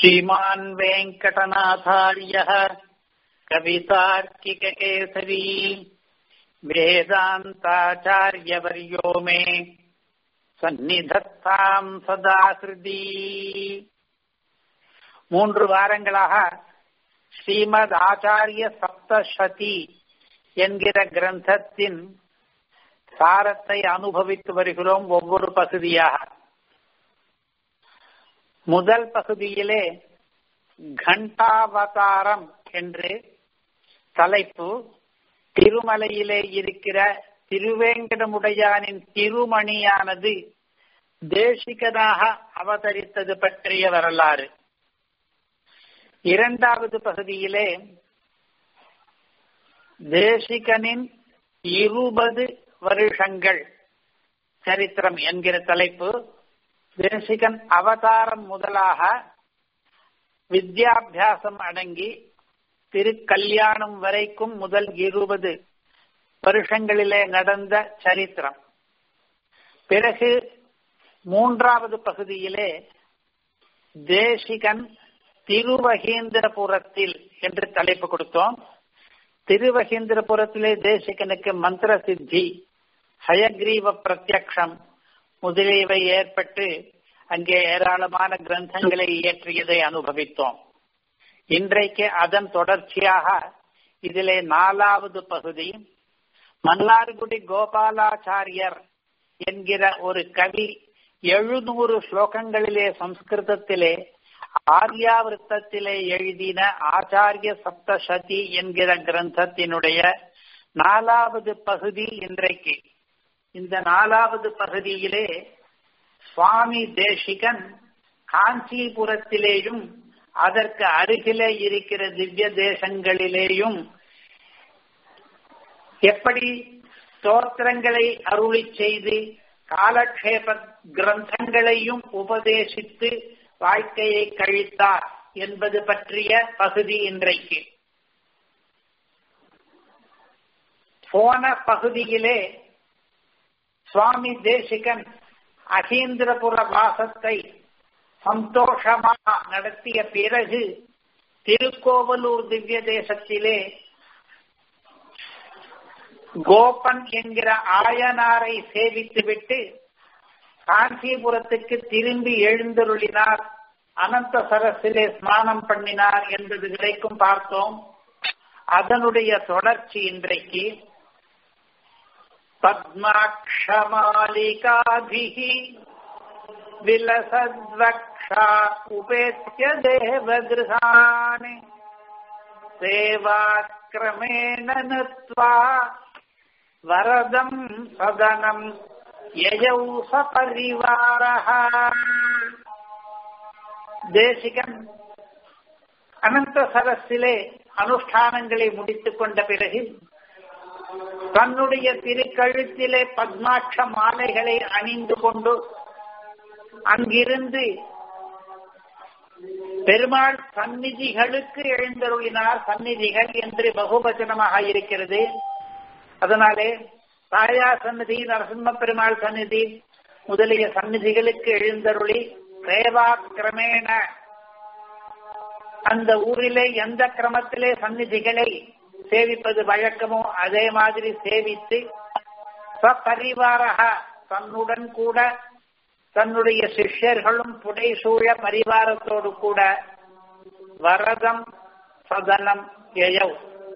श्रीमान् वेङ्कटनाथार्यः कवितार्किककेसरी वेदान्ताचार्यवर्यो मे சந்நிதத்தாம் சதா ஹிருதி மூன்று வாரங்களாக ஸ்ரீமத் ஆச்சாரிய சப்தசதி என்கிற கிரந்தத்தின் சாரத்தை அனுபவித்து வருகிறோம் ஒவ்வொரு பகுதியாக முதல் பகுதியிலே கண்டாவதாரம் என்று தலைப்பு திருமலையிலே இருக்கிற திருவேங்கடமுடையானின் திருமணியானது தேசிகனாக அவதரித்தது பற்றிய வரலாறு இரண்டாவது பகுதியிலே தேசிகனின் இருபது வருஷங்கள் சரித்திரம் என்கிற தலைப்பு தேசிகன் அவதாரம் முதலாக வித்யாபியாசம் அடங்கி திருக்கல்யாணம் வரைக்கும் முதல் இருபது வருஷங்களிலே நடந்த சரித்திரம் பிறகு மூன்றாவது பகுதியிலே தேசிகன் திருவகீந்திரபுரத்தில் என்று தலைப்பு கொடுத்தோம் திருவகீந்திரபுரத்திலே தேசிகனுக்கு மந்திர சித்தி ஹயக்ரீவ பிரத்யக்ஷம் முதலியவை ஏற்பட்டு அங்கே ஏராளமான கிரந்தங்களை இயற்றியதை அனுபவித்தோம் இன்றைக்கு அதன் தொடர்ச்சியாக இதிலே நாலாவது பகுதி மன்னார்குடி கோபாலாச்சாரியர் என்கிற ஒரு கவி எழுநூறு ஸ்லோகங்களிலே சம்ஸ்கிருதத்திலே ஆர்யாவிருத்தத்திலே எழுதின ஆச்சாரிய சப்தசதி என்கிற கிரந்தத்தினுடைய நாலாவது பகுதி இன்றைக்கு இந்த நாலாவது பகுதியிலே சுவாமி தேசிகன் காஞ்சிபுரத்திலேயும் அதற்கு அருகிலே இருக்கிற திவ்ய தேசங்களிலேயும் எப்படி ஸ்தோத்திரங்களை அருளி செய்து காலக்ஷேப கிரந்தங்களையும் உபதேசித்து வாழ்க்கையை கழித்தார் என்பது பற்றிய பகுதி இன்றைக்கு போன பகுதியிலே சுவாமி தேசிகன் அகீந்திரபுர வாசத்தை சந்தோஷமாக நடத்திய பிறகு திருக்கோவலூர் திவ்ய தேசத்திலே கோபன் என்கிற ஆயனாரை சேவித்துவிட்டு காஞ்சிபுரத்துக்கு திரும்பி எழுந்தருளினார் அனந்த சரசிலே ஸ்நானம் பண்ணினார் என்பது வரைக்கும் பார்த்தோம் அதனுடைய தொடர்ச்சி இன்றைக்கு பத்மாட்சமாலிகாபிகி விலசத்வக்ஷா உபேத்திய தேவகிருஹானி சேவாக்கிரமேண நத்வா வரதம் சதனம் யஜௌ சபரிவாரஹ தேசிகன் அனந்த சரஸிலே அனுஷ்டானங்களை முடித்துக் கொண்ட பிறகு தன்னுடைய திருக்கழுத்திலே பத்மாட்ச மாலைகளை அணிந்து கொண்டு அங்கிருந்து பெருமாள் சந்நிதிகளுக்கு எழுந்தருளினார் சந்நிதிகள் என்று பகுவச்சனமாக இருக்கிறது அதனாலே தாயா சந்நிதி நரசிம்ம பெருமாள் சந்நிதி முதலிய சந்நிதிகளுக்கு எழுந்தருளி சேவா கிரமேண அந்த ஊரிலே எந்த கிரமத்திலே சந்நிதிகளை சேவிப்பது வழக்கமோ அதே மாதிரி சேவித்து பரிவாரக தன்னுடன் கூட தன்னுடைய சிஷ்யர்களும் புடைசூழ பரிவாரத்தோடு கூட வரதம் சதனம் எயவ்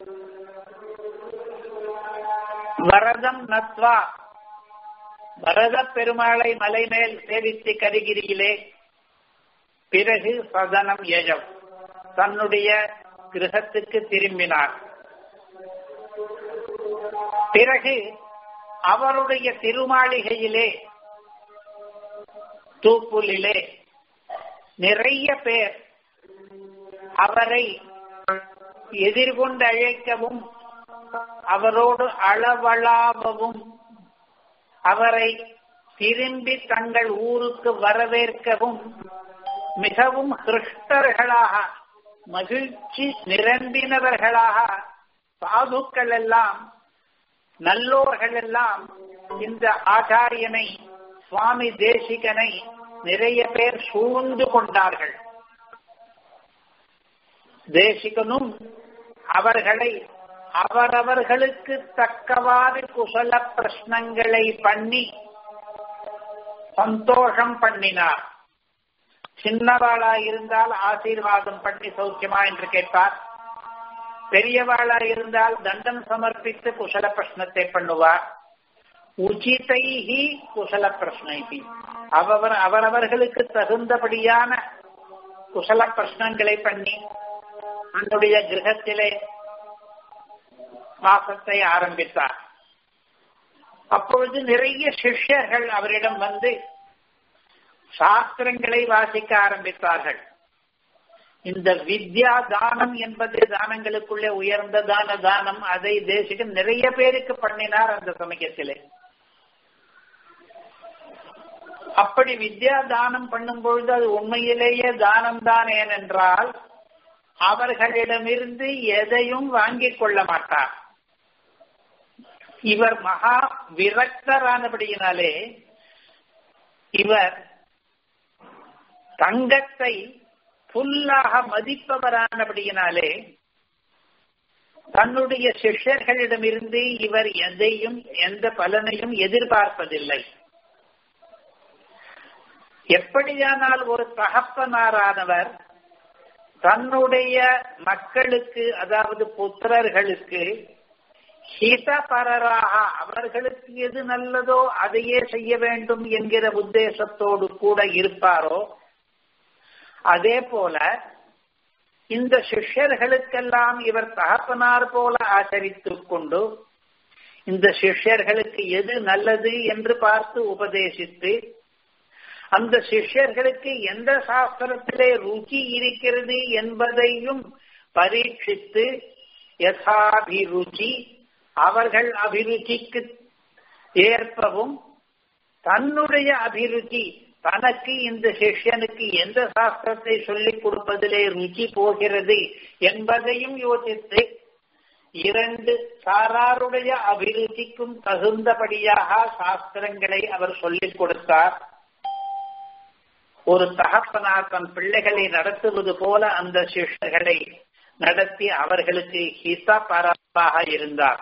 வரதம் நத்வா வரத பெருமாளை மலை மேல் சேவித்து கரிகிரியிலே பிறகு சதனம் எஜவ் தன்னுடைய கிரகத்துக்கு திரும்பினார் பிறகு அவருடைய திருமாளிகையிலே தூப்புலிலே நிறைய பேர் அவரை எதிர்கொண்டு அழைக்கவும் அவரோடு அளவளாவவும் அவரை திரும்பி தங்கள் ஊருக்கு வரவேற்கவும் மிகவும் கிருஷ்டர்களாக மகிழ்ச்சி நிரம்பினவர்களாக சாதுக்கள் எல்லாம் நல்லோர்கள் எல்லாம் இந்த ஆச்சாரியனை சுவாமி தேசிகனை நிறைய பேர் சூழ்ந்து கொண்டார்கள் தேசிகனும் அவர்களை அவரவர்களுக்கு தக்கவாறு குசல பிரश्னங்களை பண்ணி சந்தோஷம் பண்ணினார் சின்னவாளா இருந்தால் ஆசீர்வாதம் பண்ணி சௌக்கியமா என்று கேட்பார் பெரியவாளா இருந்தால் தண்டம் சமர்ப்பித்து குசல பிரश्னத்தை பண்ணுவார் உச்சிதைகி குசல பிரश्னைகி அவர் அவரவர்களுக்கு தகுந்தபடியான குசல பிரश्னங்களை பண்ணி தன்னுடைய கிரகத்திலே வாசத்தை ஆரம்பித்தார் அப்பொழுது நிறைய சிஷ்யர்கள் அவரிடம் வந்து சாஸ்திரங்களை வாசிக்க ஆரம்பித்தார்கள் இந்த வித்யா தானம் என்பது தானங்களுக்குள்ளே உயர்ந்த தான தானம் அதை தேசிகன் நிறைய பேருக்கு பண்ணினார் அந்த சமயத்திலே அப்படி வித்யா தானம் பண்ணும் பொழுது அது உண்மையிலேயே தானம் தான் ஏனென்றால் அவர்களிடமிருந்து எதையும் வாங்கிக் கொள்ள மாட்டார் இவர் மகா விரக்தரானபடியினாலே இவர் தங்கத்தை புல்லாக மதிப்பவரானபடியினாலே தன்னுடைய சிஷ்யர்களிடமிருந்து இவர் எதையும் எந்த பலனையும் எதிர்பார்ப்பதில்லை எப்படியானால் ஒரு தகப்பனாரானவர் தன்னுடைய மக்களுக்கு அதாவது புத்திரர்களுக்கு ஹிதபரராக அவர்களுக்கு எது நல்லதோ அதையே செய்ய வேண்டும் என்கிற உத்தேசத்தோடு கூட இருப்பாரோ அதே போல இந்த சிஷ்யர்களுக்கெல்லாம் இவர் தகப்பனார் போல ஆச்சரித்துக் கொண்டு இந்த சிஷ்யர்களுக்கு எது நல்லது என்று பார்த்து உபதேசித்து அந்த சிஷ்யர்களுக்கு எந்த சாஸ்திரத்திலே ருச்சி இருக்கிறது என்பதையும் பரீட்சித்து யசாபிருச்சி அவர்கள் அபிருச்சிக்கு ஏற்பவும் தன்னுடைய அபிருச்சி தனக்கு இந்த சிஷ்யனுக்கு எந்த சாஸ்திரத்தை சொல்லிக் கொடுப்பதிலே ருச்சி போகிறது என்பதையும் யோசித்து இரண்டு சாராருடைய அபிருச்சிக்கும் தகுந்தபடியாக சாஸ்திரங்களை அவர் சொல்லிக் கொடுத்தார் ஒரு தகப்பனார் தன் பிள்ளைகளை நடத்துவது போல அந்த சிஷ்யர்களை நடத்தி அவர்களுக்கு ஹித பரப்பாக இருந்தார்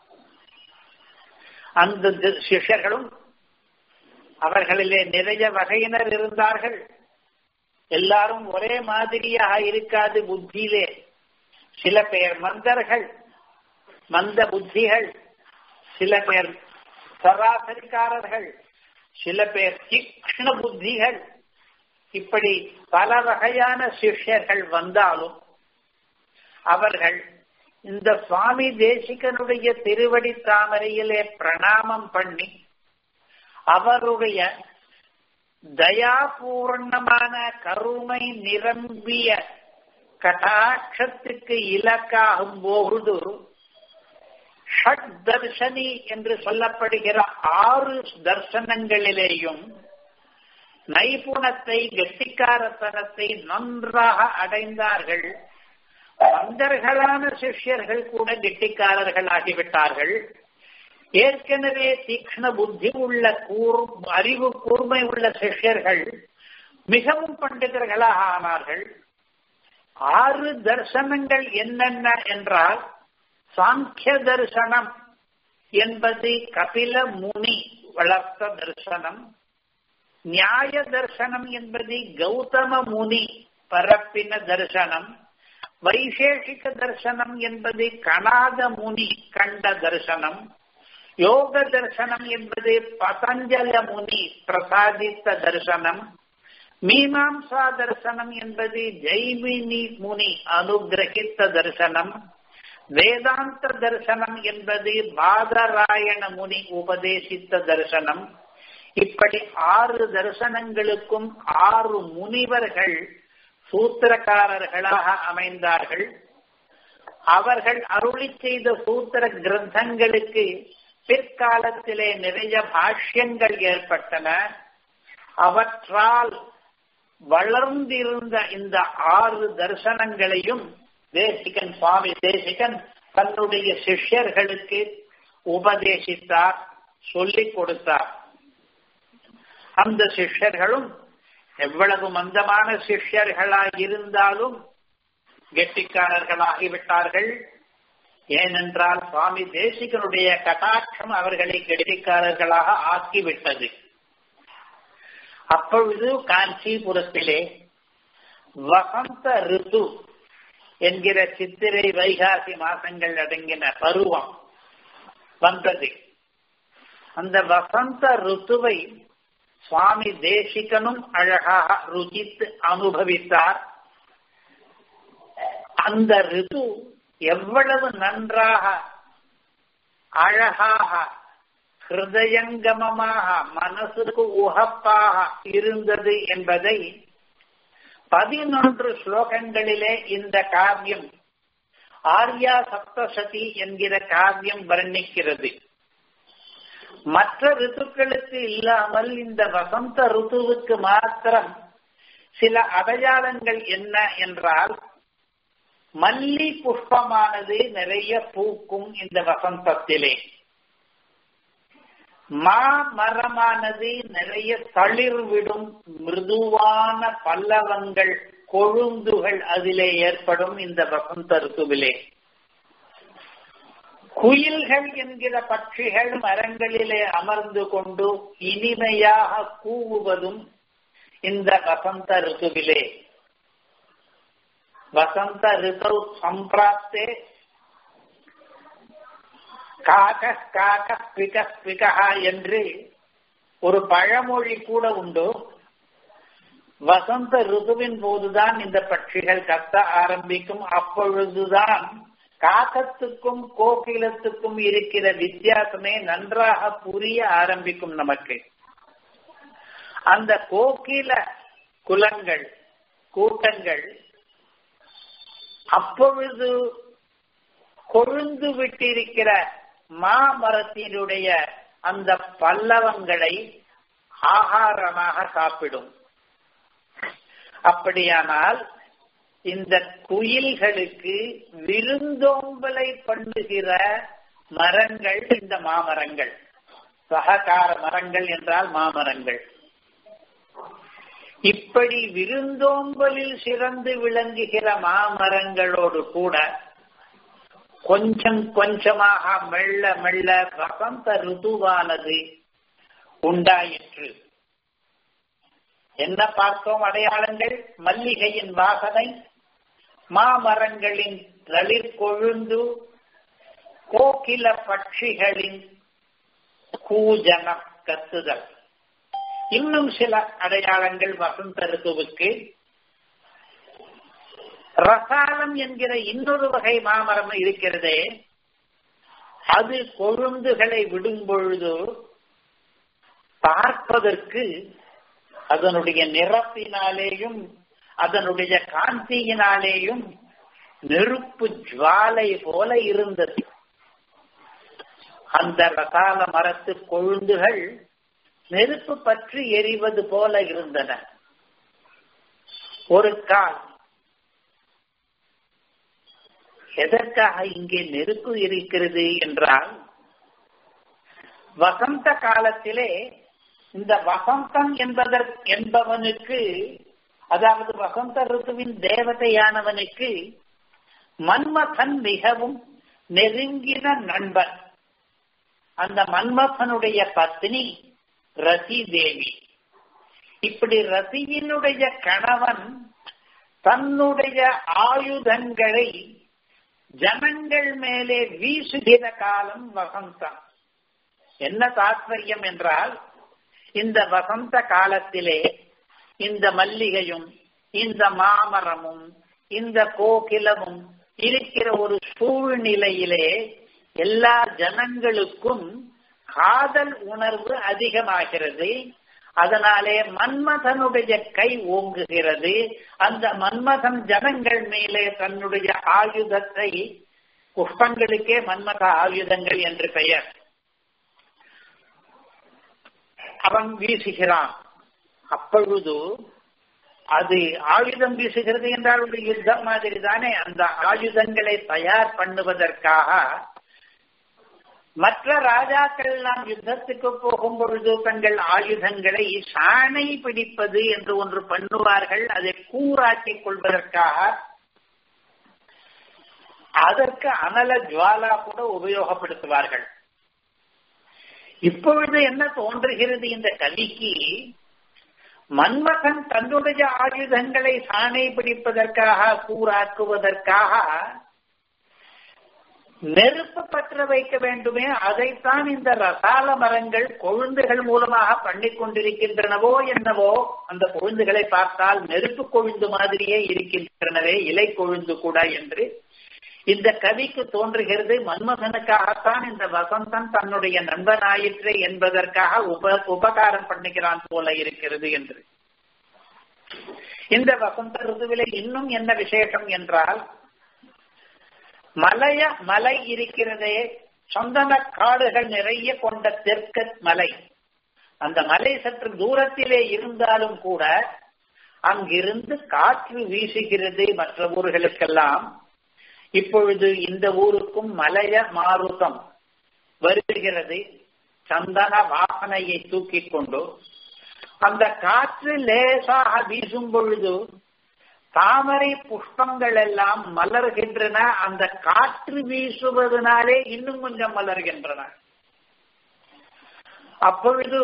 அந்த சிஷ்யர்களும் அவர்களிலே நிறைய வகையினர் இருந்தார்கள் எல்லாரும் ஒரே மாதிரியாக இருக்காது புத்தியிலே சில பேர் மந்தர்கள் மந்த புத்திகள் சில பேர் சராசரிக்காரர்கள் சில பேர் தீக்ஷ்ண புத்திகள் இப்படி பல வகையான சிஷ்யர்கள் வந்தாலும் அவர்கள் இந்த சுவாமி தேசிகனுடைய திருவடி தாமரையிலே பிரணாமம் பண்ணி அவருடைய தயாபூர்ணமான கருணை நிரம்பிய கட்டாட்சத்துக்கு இலக்காகும் போது ஷட் தர்ஷனி என்று சொல்லப்படுகிற ஆறு தர்சனங்களிலேயும் நைபுணத்தை கெட்டிக்காரத்தனத்தை நன்றாக அடைந்தார்கள் மந்தர்களான சிஷ்யர்கள் கூட கெட்டிக்காரர்கள் ஆகிவிட்டார்கள் ஏற்கனவே தீக்ஷ்ண புத்தி உள்ள கூர் அறிவு கூர்மை உள்ள சிஷ்யர்கள் மிகவும் பண்டிதர்களாக ஆனார்கள் ஆறு தர்சனங்கள் என்னென்ன என்றால் சாங்கிய தரிசனம் என்பது கபில முனி வளர்த்த தரிசனம் நியாய தர்சனம் என்பது கௌதம முனி பரப்பின தரிசனம் வைசேஷிக தர்சனம் என்பது கணாத முனி கண்ட தரிசனம் யோக தர்சனம் என்பது பதஞ்சல முனி பிரசாதித்த தரிசனம் மீமாம்சா தரிசனம் என்பது ஜெய்மினி முனி அனுகிரகித்த தரிசனம் வேதாந்த தரிசனம் என்பது பாதராயண முனி உபதேசித்த தரிசனம் இப்படி ஆறு தரிசனங்களுக்கும் ஆறு முனிவர்கள் சூத்திரக்காரர்களாக அமைந்தார்கள் அவர்கள் அருளி செய்த சூத்திர கிரந்தங்களுக்கு பிற்காலத்திலே நிறைய பாஷ்யங்கள் ஏற்பட்டன அவற்றால் வளர்ந்திருந்த இந்த ஆறு தரிசனங்களையும் தேசிகன் சுவாமி தேசிகன் தன்னுடைய சிஷ்யர்களுக்கு உபதேசித்தார் சொல்லிக் கொடுத்தார் அந்த சிஷ்யர்களும் எவ்வளவு மந்தமான சிஷ்யர்களாய் இருந்தாலும் கெட்டிக்காரர்களாகிவிட்டார்கள் ஏனென்றால் சுவாமி தேசிகனுடைய கட்டாட்சம் அவர்களை கெட்டிக்காரர்களாக ஆக்கிவிட்டது அப்பொழுது காஞ்சிபுரத்திலே வசந்த ரிது என்கிற சித்திரை வைகாசி மாசங்கள் அடங்கின பருவம் வந்தது அந்த வசந்த ருத்துவை சுவாமி தேசிகனும் அழகாக ருச்சித்து அனுபவித்தார் அந்த ரிது எவ்வளவு நன்றாக அழகாக ஹிருதயங்கமமாக மனசுக்கு உகப்பாக இருந்தது என்பதை பதினொன்று ஸ்லோகங்களிலே இந்த காவியம் ஆர்யா சப்தசதி என்கிற காவியம் வர்ணிக்கிறது மற்ற ரித்துக்களுக்கு இல்லாமல் இந்த வசந்த ருத்துவுக்கு மாத்திரம் சில அடையாளங்கள் என்ன என்றால் மல்லி புஷ்பமானது நிறைய பூக்கும் இந்த வசந்தத்திலே மா மரமானது நிறைய தளிர் விடும் மிருதுவான பல்லவங்கள் கொழுந்துகள் அதிலே ஏற்படும் இந்த வசந்த ருத்துவிலே குயில்கள் என்கிற பட்சிகள் மரங்களிலே அமர்ந்து கொண்டு இனிமையாக கூவுவதும் இந்த வசந்த ருத்துவிலே வசந்த ரிதௌ சம்பிராப்தே காக காக பிக பிகா என்று ஒரு பழமொழி கூட உண்டு வசந்த ருதுவின் போதுதான் இந்த பட்சிகள் கத்த ஆரம்பிக்கும் அப்பொழுதுதான் காகத்துக்கும் கோகிலத்துக்கும் இருக்கிற வித்தியாசமே நன்றாக புரிய ஆரம்பிக்கும் நமக்கு அந்த கோகில குலங்கள் கூட்டங்கள் அப்பொழுது கொழுந்து விட்டிருக்கிற மாமரத்தினுடைய அந்த பல்லவங்களை ஆகாரமாக சாப்பிடும் அப்படியானால் இந்த குயில்களுக்கு விருந்தோம்பலை பண்ணுகிற மரங்கள் இந்த மாமரங்கள் சககார மரங்கள் என்றால் மாமரங்கள் இப்படி விருந்தோம்பலில் சிறந்து விளங்குகிற மாமரங்களோடு கூட கொஞ்சம் கொஞ்சமாக மெல்ல மெல்ல வசந்த ருதுவானது உண்டாயிற்று என்ன பார்த்தோம் அடையாளங்கள் மல்லிகையின் வாசனை மாமரங்களின் தளிர் கொழுந்து கோகில பட்சிகளின் கூஜனம் கத்துதல் இன்னும் சில அடையாளங்கள் வசந்த ருத்துவுக்கு ரசாலம் என்கிற இன்னொரு வகை மாமரம் இருக்கிறதே அது கொழுந்துகளை விடும் பொழுது பார்ப்பதற்கு அதனுடைய நிறத்தினாலேயும் அதனுடைய காந்தியினாலேயும் நெருப்பு ஜுவாலை போல இருந்தது அந்த ரசால மரத்து கொழுந்துகள் நெருப்பு பற்றி எரிவது போல இருந்தன ஒரு கால் எதற்காக இங்கே நெருப்பு இருக்கிறது என்றால் வசந்த காலத்திலே இந்த வசந்தம் என்பதற் என்பவனுக்கு அதாவது வசந்த ருத்துவின் தேவதையானவனுக்கு மன்மதன் மிகவும் நெருங்கின நண்பன் அந்த மன்மதனுடைய பத்னி ரதி தேவி இப்படி ரதியினுடைய கணவன் தன்னுடைய ஆயுதங்களை ஜனங்கள் மேலே வீசுகிற காலம் வசந்தம் என்ன தாத்பரியம் என்றால் இந்த வசந்த காலத்திலே இந்த மல்லிகையும் இந்த மாமரமும் இந்த கோகிலமும் இருக்கிற ஒரு சூழ்நிலையிலே எல்லா ஜனங்களுக்கும் காதல் உணர்வு அதிகமாகிறது அதனாலே மன்மதனுடைய கை ஓங்குகிறது அந்த மன்மதன் ஜனங்கள் மேலே தன்னுடைய ஆயுதத்தை புஷ்பங்களுக்கே மன்மத ஆயுதங்கள் என்று பெயர் அவன் வீசுகிறான் அப்பொழுது அது ஆயுதம் வீசுகிறது என்றால் ஒரு யுத்தம் மாதிரி தானே அந்த ஆயுதங்களை தயார் பண்ணுவதற்காக மற்ற ராஜாக்கள் எல்லாம் யுத்தத்துக்கு போகும் பொழுது தங்கள் ஆயுதங்களை சாணை பிடிப்பது என்று ஒன்று பண்ணுவார்கள் அதை கூறாக்கிக் கொள்வதற்காக அதற்கு அனல ஜுவாலா கூட உபயோகப்படுத்துவார்கள் இப்பொழுது என்ன தோன்றுகிறது இந்த கவிக்கு மன்மகன் தன்னுடைய ஆயுதங்களை சாணை பிடிப்பதற்காக கூறாக்குவதற்காக நெருப்பு பற்ற வைக்க வேண்டுமே அதைத்தான் இந்த ரசால மரங்கள் கொழுந்துகள் மூலமாக பண்ணி கொண்டிருக்கின்றனவோ என்னவோ அந்த கொழுந்துகளை பார்த்தால் நெருப்பு கொழுந்து மாதிரியே இருக்கின்றனவே இலை கொழுந்து கூட என்று இந்த கவிக்கு தோன்றுகிறது மன்மகனுக்காகத்தான் இந்த வசந்தன் தன்னுடைய நண்பனாயிற்று என்பதற்காக உப உபகாரம் பண்ணுகிறான் போல இருக்கிறது என்று இந்த வசந்த ருதுவில இன்னும் என்ன விசேஷம் என்றால் மலைய மலை இருக்கிறதே சொந்தன காடுகள் நிறைய கொண்ட தெற்கு மலை அந்த மலை சற்று தூரத்திலே இருந்தாலும் கூட அங்கிருந்து காற்று வீசுகிறது மற்ற ஊர்களுக்கெல்லாம் இப்பொழுது இந்த ஊருக்கும் மலைய மாருதம் வருகிறது சந்தன வாசனையை தூக்கிக் கொண்டு அந்த காற்று லேசாக வீசும் பொழுது தாமரை புஷ்பங்கள் எல்லாம் மலர்கின்றன அந்த காற்று வீசுவதனாலே இன்னும் கொஞ்சம் மலர்கின்றன அப்பொழுது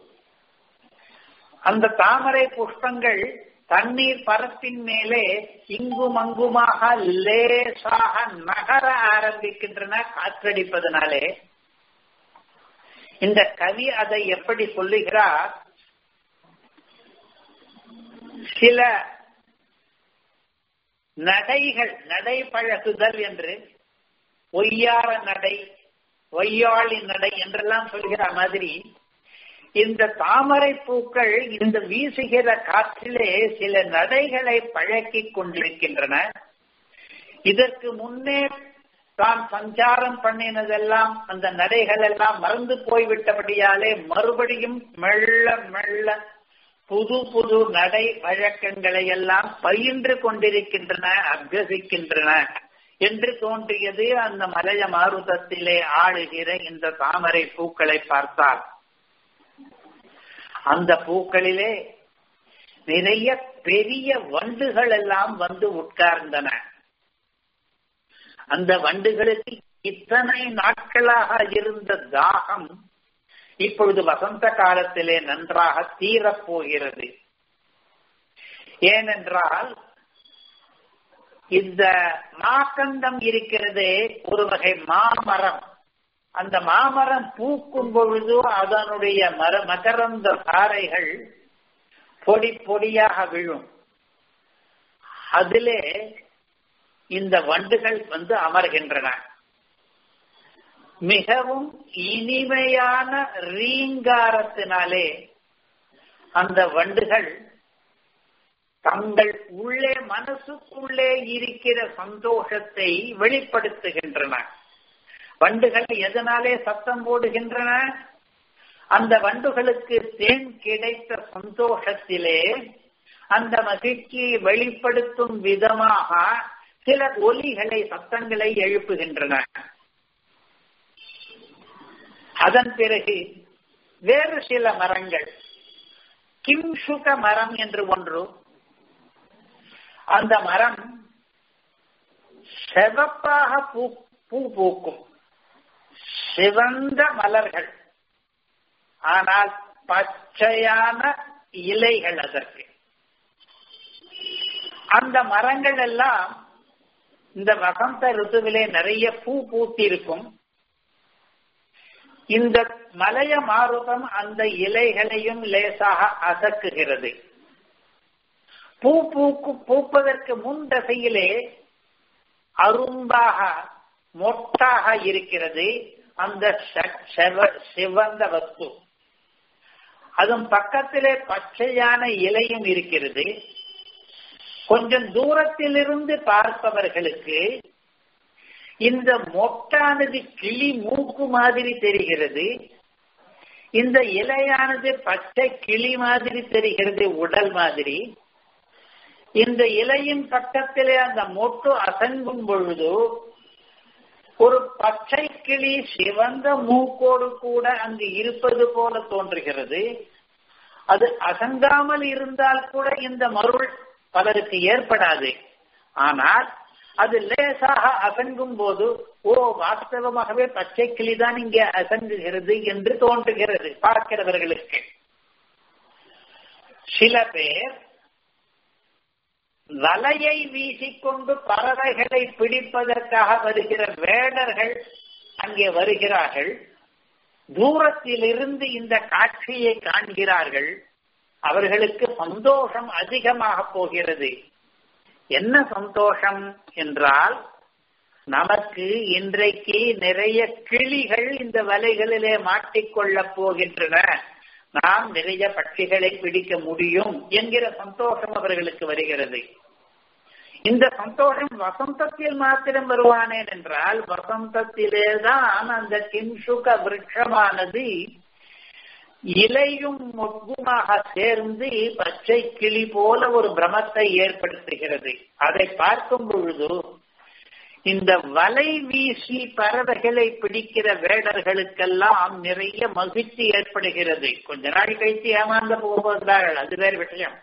அந்த தாமரை புஷ்பங்கள் தண்ணீர் பரப்பின் மேலே இங்கும் அங்குமாக லேசாக நகர ஆரம்பிக்கின்றன காற்றடிப்பதனாலே இந்த கவி அதை எப்படி சொல்லுகிறார் சில நடைகள் நடை பழகுதல் என்று ஒய்யார நடை ஒய்யாளி நடை என்றெல்லாம் சொல்கிற மாதிரி இந்த தாமரை பூக்கள் இந்த வீசுகிற காற்றிலே சில நடைகளை பழக்கி கொண்டிருக்கின்றன இதற்கு முன்னே தான் சஞ்சாரம் பண்ணினதெல்லாம் அந்த நடைகள் எல்லாம் மறந்து போய்விட்டபடியாலே மறுபடியும் மெல்ல மெல்ல புது புது நடை வழக்கங்களை எல்லாம் பயின்று கொண்டிருக்கின்றன அபியசிக்கின்றன என்று தோன்றியது அந்த மலைய மாருதத்திலே ஆளுகிற இந்த தாமரை பூக்களை பார்த்தால் அந்த பூக்களிலே நிறைய பெரிய வண்டுகள் எல்லாம் வந்து உட்கார்ந்தன அந்த வண்டுகளுக்கு இத்தனை நாட்களாக இருந்த தாகம் இப்பொழுது வசந்த காலத்திலே நன்றாக தீரப்போகிறது ஏனென்றால் இந்த மாக்கந்தம் இருக்கிறதே ஒரு வகை மாமரம் அந்த மாமரம் பூக்கும் பொழுது அதனுடைய மர மகரந்த தாரைகள் பொடி பொடியாக விழும் அதிலே இந்த வண்டுகள் வந்து அமர்கின்றன மிகவும் இனிமையான ரீங்காரத்தினாலே அந்த வண்டுகள் தங்கள் உள்ளே மனசுக்குள்ளே இருக்கிற சந்தோஷத்தை வெளிப்படுத்துகின்றன வண்டுகள் எதனாலே சத்தம் போடுகின்றன அந்த வண்டுகளுக்கு தேன் கிடைத்த சந்தோஷத்திலே அந்த மகிழ்ச்சியை வெளிப்படுத்தும் விதமாக சில ஒலிகளை சத்தங்களை எழுப்புகின்றன அதன் பிறகு வேறு சில மரங்கள் கிம்சுக மரம் என்று ஒன்று அந்த மரம் செவப்பாக பூ பூ பூக்கும் சிவந்த மலர்கள் ஆனால் பச்சையான இலைகள் அதற்கு அந்த மரங்கள் எல்லாம் இந்த வசந்த ருத்துவிலே நிறைய பூ பூத்திருக்கும் இந்த மலைய மாருதம் அந்த இலைகளையும் லேசாக அசக்குகிறது பூ பூக்கு பூப்பதற்கு முன் தசையிலே அரும்பாக மொட்டாக இருக்கிறது அந்த சிவந்த வஸ்து அதன் பக்கத்திலே பச்சையான இலையும் இருக்கிறது கொஞ்சம் தூரத்திலிருந்து பார்ப்பவர்களுக்கு இந்த மொட்டானது கிளி மூக்கு மாதிரி தெரிகிறது இந்த இலையானது பச்சை கிளி மாதிரி தெரிகிறது உடல் மாதிரி இந்த இலையின் பக்கத்திலே அந்த மொட்டு அசங்கும் பொழுது ஒரு பச்சை கிளி சிவந்த மூக்கோடு கூட அங்கு இருப்பது போல தோன்றுகிறது அது அசங்காமல் இருந்தால் கூட இந்த மருள் பலருக்கு ஏற்படாது ஆனால் அது லேசாக அசங்கும் போது ஓ வாஸ்தவமாகவே பச்சை கிளிதான் இங்கே அசங்குகிறது என்று தோன்றுகிறது பார்க்கிறவர்களுக்கு சில பேர் வலையை வீசிக்கொண்டு பறவைகளை பிடிப்பதற்காக வருகிற வேடர்கள் அங்கே வருகிறார்கள் தூரத்திலிருந்து இந்த காட்சியை காண்கிறார்கள் அவர்களுக்கு சந்தோஷம் அதிகமாக போகிறது என்ன சந்தோஷம் என்றால் நமக்கு இன்றைக்கு நிறைய கிளிகள் இந்த வலைகளிலே மாட்டிக்கொள்ளப் போகின்றன நாம் நிறைய பட்சிகளை பிடிக்க முடியும் என்கிற சந்தோஷம் அவர்களுக்கு வருகிறது இந்த சந்தோஷம் வசந்தத்தில் மாத்திரம் வருவானேன் என்றால் வசந்தத்திலேதான் அந்த கிம்சுக விருட்சமானது இலையும் மொக்குமாக சேர்ந்து பச்சை கிளி போல ஒரு பிரமத்தை ஏற்படுத்துகிறது அதை பார்க்கும் பொழுது இந்த வலை வீசி பறவைகளை பிடிக்கிற வேடர்களுக்கெல்லாம் நிறைய மகிழ்ச்சி ஏற்படுகிறது கொஞ்ச நாள் கழித்து ஏமாந்து போகிறார்கள் அது வேறு விஷயம்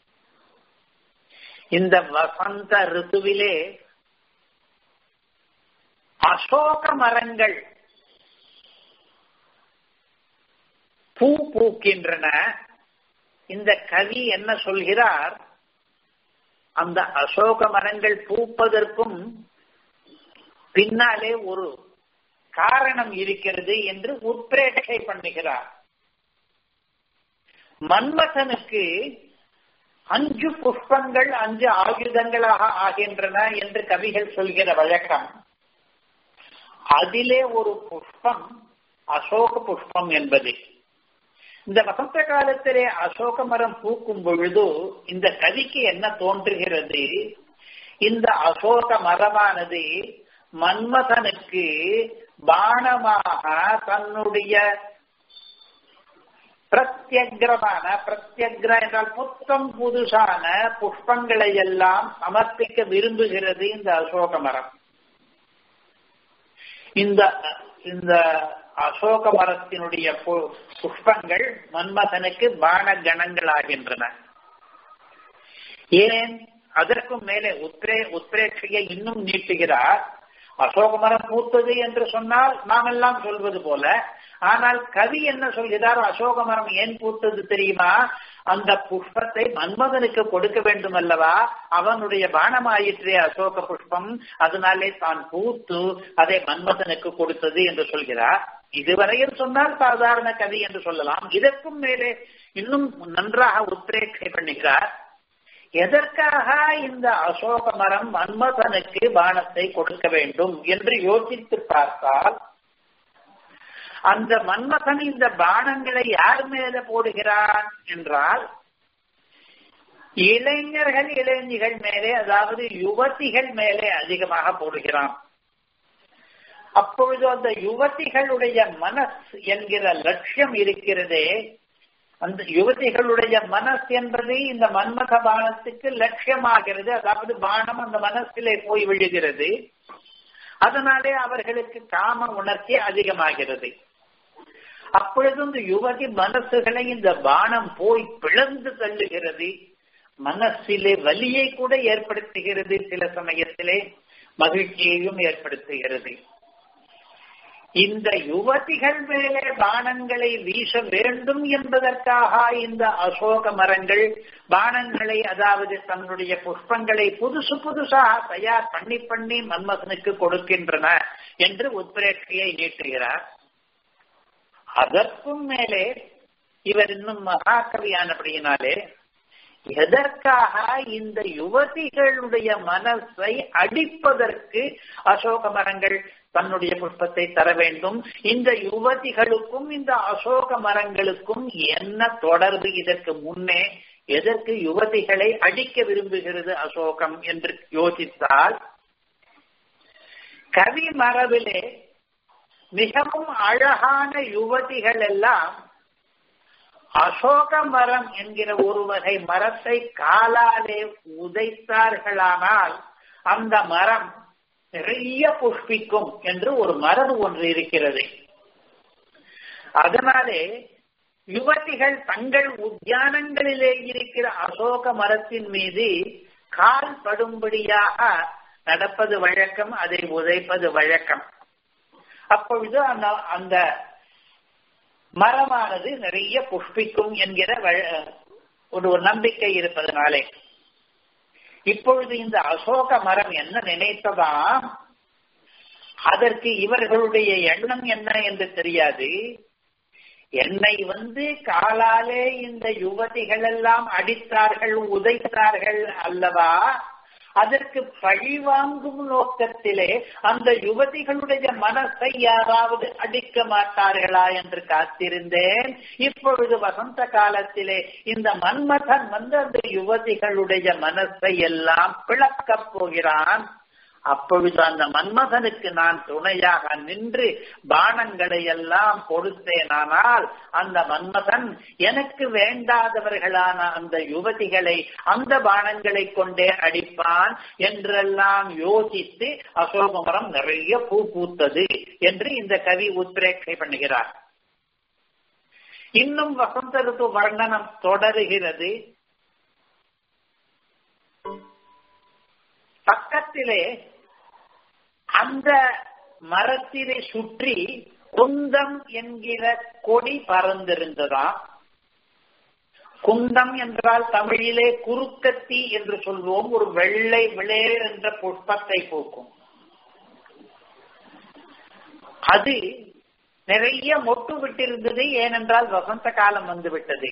இந்த வசந்த ரித்துவிலே அசோக மரங்கள் பூ பூக்கின்றன இந்த கவி என்ன சொல்கிறார் அந்த அசோக மரங்கள் பூப்பதற்கும் பின்னாலே ஒரு காரணம் இருக்கிறது என்று உத்பிரேட்சை பண்ணுகிறார் மன்மதனுக்கு அஞ்சு புஷ்பங்கள் அஞ்சு ஆயுதங்களாக ஆகின்றன என்று கவிகள் சொல்கிற வழக்கம் அதிலே ஒரு புஷ்பம் அசோக புஷ்பம் என்பது இந்த வசந்த காலத்திலே அசோக மரம் பூக்கும் பொழுது இந்த கவிக்கு என்ன தோன்றுகிறது இந்த அசோக மரமானது மன்மதனுக்கு பானமாக தன்னுடைய பிரத்யகிரமான பிரத்யக்ர என்றால் புத்தம் புதுசான புஷ்பங்களை எல்லாம் சமர்ப்பிக்க விரும்புகிறது இந்த அசோக மரம் இந்த இந்த அசோக மரத்தினுடைய புஷ்பங்கள் மன்மதனுக்கு பான கணங்களாகின்றன ஏன் அதற்கும் மேலே உத்ரே உத்ரேட்சியை இன்னும் நீட்டுகிறார் அசோக மரம் பூத்தது என்று சொன்னால் நாம் எல்லாம் சொல்வது போல ஆனால் கவி என்ன சொல்கிறார் அசோக மரம் ஏன் பூத்தது தெரியுமா அந்த புஷ்பத்தை மன்மதனுக்கு கொடுக்க வேண்டும் அல்லவா அவனுடைய பானமாயிற்றே அசோக புஷ்பம் அதனாலே தான் பூத்து அதை மன்மதனுக்கு கொடுத்தது என்று சொல்கிறார் இதுவரையில் சொன்னால் சாதாரண கவி என்று சொல்லலாம் இதற்கும் மேலே இன்னும் நன்றாக உத்ரேட்சை பண்ணுகிறார் எதற்காக இந்த அசோக மரம் மன்மதனுக்கு பானத்தை கொடுக்க வேண்டும் என்று யோசித்து பார்த்தால் அந்த மன்மதன் இந்த பானங்களை யார் மேல போடுகிறான் என்றால் இளைஞர்கள் இளைஞர்கள் மேலே அதாவது யுவதிகள் மேலே அதிகமாக போடுகிறான் அப்பொழுது அந்த யுவதிகளுடைய மனஸ் என்கிற லட்சியம் இருக்கிறதே அந்த யுவதிகளுடைய மனஸ் என்பது இந்த மன்மத பானத்துக்கு லட்சியமாகிறது அதாவது பானம் அந்த மனசிலே போய் விழுகிறது அதனாலே அவர்களுக்கு காம உணர்ச்சி அதிகமாகிறது அப்பொழுது இந்த யுவதி மனசுகளை இந்த பானம் போய் பிளந்து தள்ளுகிறது மனசிலே வலியை கூட ஏற்படுத்துகிறது சில சமயத்திலே மகிழ்ச்சியையும் ஏற்படுத்துகிறது இந்த யுவதிகள் மேலே பானங்களை வீச வேண்டும் என்பதற்காக இந்த அசோக மரங்கள் பானங்களை அதாவது தன்னுடைய புஷ்பங்களை புதுசு புதுசாக தயார் பண்ணி பண்ணி மன்மதனுக்கு கொடுக்கின்றன என்று உத்பிரேட்சியை நீட்டுகிறார் அதற்கும் மேலே இவர் இன்னும் மகாகவியானபடியினாலே எதற்காக இந்த யுவதிகளுடைய மனசை அடிப்பதற்கு அசோக மரங்கள் தன்னுடைய புஷ்பத்தை தர வேண்டும் இந்த யுவதிகளுக்கும் இந்த அசோக மரங்களுக்கும் என்ன தொடர்பு இதற்கு முன்னே எதற்கு யுவதிகளை அடிக்க விரும்புகிறது அசோகம் என்று யோசித்தால் கவி மரபிலே மிகவும் அழகான யுவதிகள் எல்லாம் அசோக மரம் என்கிற ஒரு வகை மரத்தை காலாலே உதைத்தார்களானால் அந்த மரம் நிறைய புஷ்பிக்கும் என்று ஒரு மரபு ஒன்று இருக்கிறது அதனாலே யுவதிகள் தங்கள் உத்தியானங்களிலே இருக்கிற அசோக மரத்தின் மீது கால் படும்படியாக நடப்பது வழக்கம் அதை உதைப்பது வழக்கம் அப்பொழுது அந்த அந்த மரமானது நிறைய புஷ்பிக்கும் என்கிற ஒரு நம்பிக்கை இருப்பதனாலே இப்பொழுது இந்த அசோக மரம் என்ன நினைத்ததா அதற்கு இவர்களுடைய எண்ணம் என்ன என்று தெரியாது என்னை வந்து காலாலே இந்த யுவதிகள் எல்லாம் அடித்தார்கள் உதைத்தார்கள் அல்லவா அதற்கு பழி வாங்கும் நோக்கத்திலே அந்த யுவதிகளுடைய மனசை யாராவது அடிக்க மாட்டார்களா என்று காத்திருந்தேன் இப்பொழுது வசந்த காலத்திலே இந்த மன்மதன் வந்து அந்த யுவதிகளுடைய மனசை எல்லாம் பிளக்கப் போகிறான் அப்பொழுது அந்த மன்மதனுக்கு நான் துணையாக நின்று பானங்களை எல்லாம் கொடுத்தேனானால் அந்த மன்மதன் எனக்கு வேண்டாதவர்களான அந்த யுவதிகளை அந்த பானங்களை கொண்டே அடிப்பான் என்றெல்லாம் யோசித்து அசோகமரம் நிறைய பூ பூத்தது என்று இந்த கவி உத்ரேட்சை பண்ணுகிறார் இன்னும் வசந்த ருத்து வர்ணனம் தொடருகிறது பக்கத்திலே அந்த மரத்திலே சுற்றி குந்தம் என்கிற கொடி பறந்திருந்ததா குந்தம் என்றால் தமிழிலே குறுக்கத்தி என்று சொல்வோம் ஒரு வெள்ளை விளையர் என்ற புஷ்பத்தை பூக்கும் அது நிறைய மொட்டு விட்டிருந்தது ஏனென்றால் வசந்த காலம் வந்து விட்டது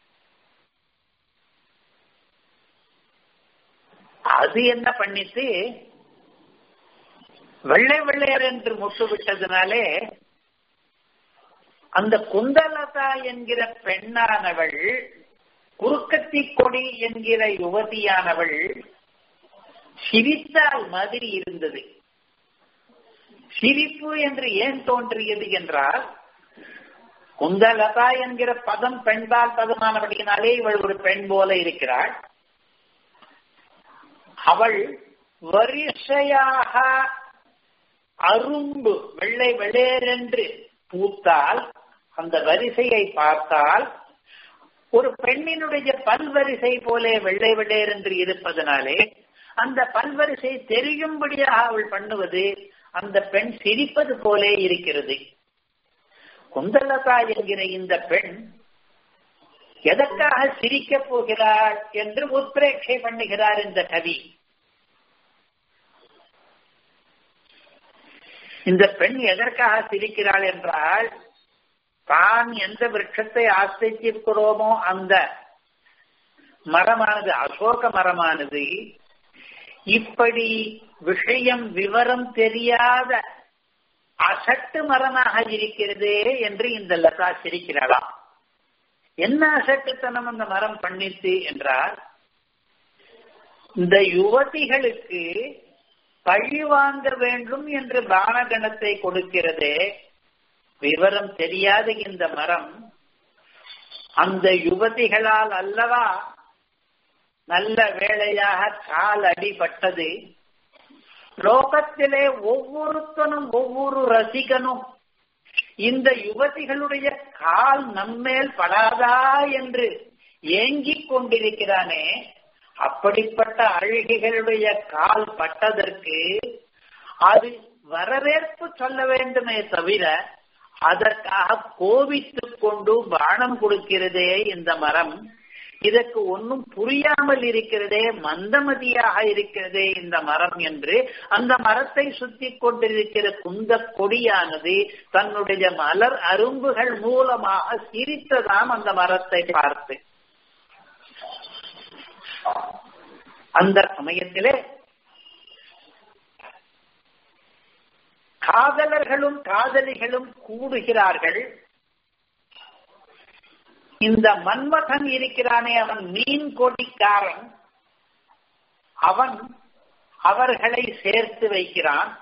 அது என்ன பண்ணிட்டு வெள்ளை வெள்ளையர் என்று முட்டு விட்டதுனாலே அந்த குந்தலதா என்கிற பெண்ணானவள் குறுக்கத்தி கொடி என்கிற யுவதியானவள் சிரித்தால் மாதிரி இருந்தது சிரிப்பு என்று ஏன் தோன்றியது என்றால் குந்தலதா என்கிற பதம் பெண்பால் பதமானபடியினாலே இவள் ஒரு பெண் போல இருக்கிறாள் அவள் வரிசையாக அரும்பு வெள்ளை வெளேரென்று பூத்தால் அந்த வரிசையை பார்த்தால் ஒரு பெண்ணினுடைய பல்வரிசை போலே வெள்ளை வெள்ளேர் என்று இருப்பதனாலே அந்த பல்வரிசை தெரியும்படியாக அவள் பண்ணுவது அந்த பெண் சிரிப்பது போலே இருக்கிறது குந்தலதா என்கிற இந்த பெண் எதற்காக சிரிக்கப் போகிறாள் என்று உத்ரேட்சை பண்ணுகிறார் இந்த கவி இந்த பெண் எதற்காக சிரிக்கிறாள் என்றால் தான் எந்த விரட்சத்தை ஆசிரிக்கிறோமோ அந்த மரமானது அசோக மரமானது இப்படி விஷயம் விவரம் தெரியாத அசட்டு மரமாக இருக்கிறதே என்று இந்த லதா சிரிக்கிறாளாம் என்ன அசட்டுத்தனம் அந்த மரம் பண்ணித்து என்றால் இந்த யுவதிகளுக்கு பழி வாங்க வேண்டும் என்று பானகணத்தை கொடுக்கிறதே விவரம் தெரியாத இந்த மரம் அந்த யுவதிகளால் அல்லவா நல்ல வேளையாக கால் அடிபட்டது லோகத்திலே ஒவ்வொருத்தனும் ஒவ்வொரு ரசிகனும் இந்த யுவதிகளுடைய கால் நம்மேல் படாதா என்று ஏங்கிக் கொண்டிருக்கிறானே அப்படிப்பட்ட அழுகைகளுடைய கால் பட்டதற்கு அது வரவேற்பு சொல்ல வேண்டுமே தவிர அதற்காக கோபித்துக் கொண்டு பானம் கொடுக்கிறதே இந்த மரம் இதற்கு ஒன்றும் புரியாமல் இருக்கிறதே மந்தமதியாக இருக்கிறதே இந்த மரம் என்று அந்த மரத்தை சுத்தி கொண்டிருக்கிற குந்த கொடியானது தன்னுடைய மலர் அரும்புகள் மூலமாக சிரித்ததாம் அந்த மரத்தை பார்த்து அந்த சமயத்திலே காதலர்களும் காதலிகளும் கூடுகிறார்கள் இந்த மன்மதன் இருக்கிறானே அவன் மீன் கொடிக்காரன் அவன் அவர்களை சேர்த்து வைக்கிறான்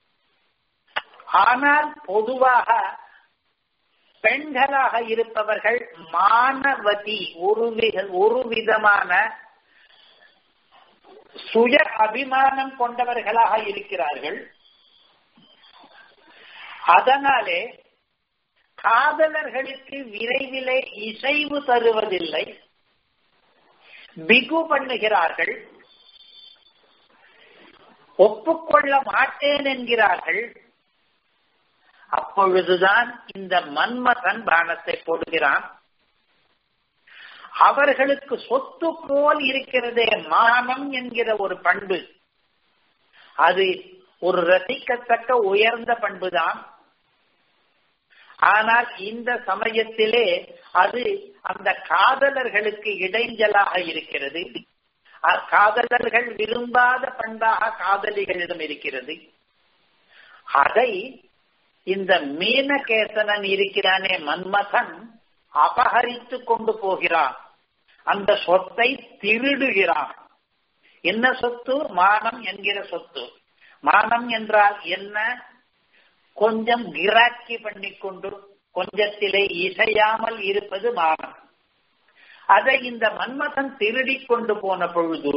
ஆனால் பொதுவாக பெண்களாக இருப்பவர்கள் மானவதி ஒரு ஒரு விதமான சுய அபிமானம் கொண்டவர்களாக இருக்கிறார்கள் அதனாலே காதலர்களுக்கு விரைவிலே இசைவு தருவதில்லை பிகு பண்ணுகிறார்கள் ஒப்புக்கொள்ள மாட்டேன் என்கிறார்கள் அப்பொழுதுதான் இந்த மன்மதன் பானத்தை போடுகிறான் அவர்களுக்கு சொத்து போல் இருக்கிறதே மானம் என்கிற ஒரு பண்பு அது ஒரு ரசிக்கத்தக்க உயர்ந்த பண்புதான் ஆனால் இந்த சமயத்திலே அது அந்த காதலர்களுக்கு இடைஞ்சலாக இருக்கிறது காதலர்கள் விரும்பாத பண்பாக காதலிகளிடம் இருக்கிறது அதை இந்த மீனகேசனன் இருக்கிறானே மன்மதன் அபகரித்து கொண்டு போகிறான் அந்த சொத்தை திருடுகிறான் என்ன சொத்து மானம் என்கிற சொத்து மானம் என்றால் என்ன கொஞ்சம் கிராக்கி பண்ணிக்கொண்டு கொஞ்சத்திலே இசையாமல் இருப்பது மானம் அதை இந்த மன்மதன் திருடி கொண்டு போன பொழுது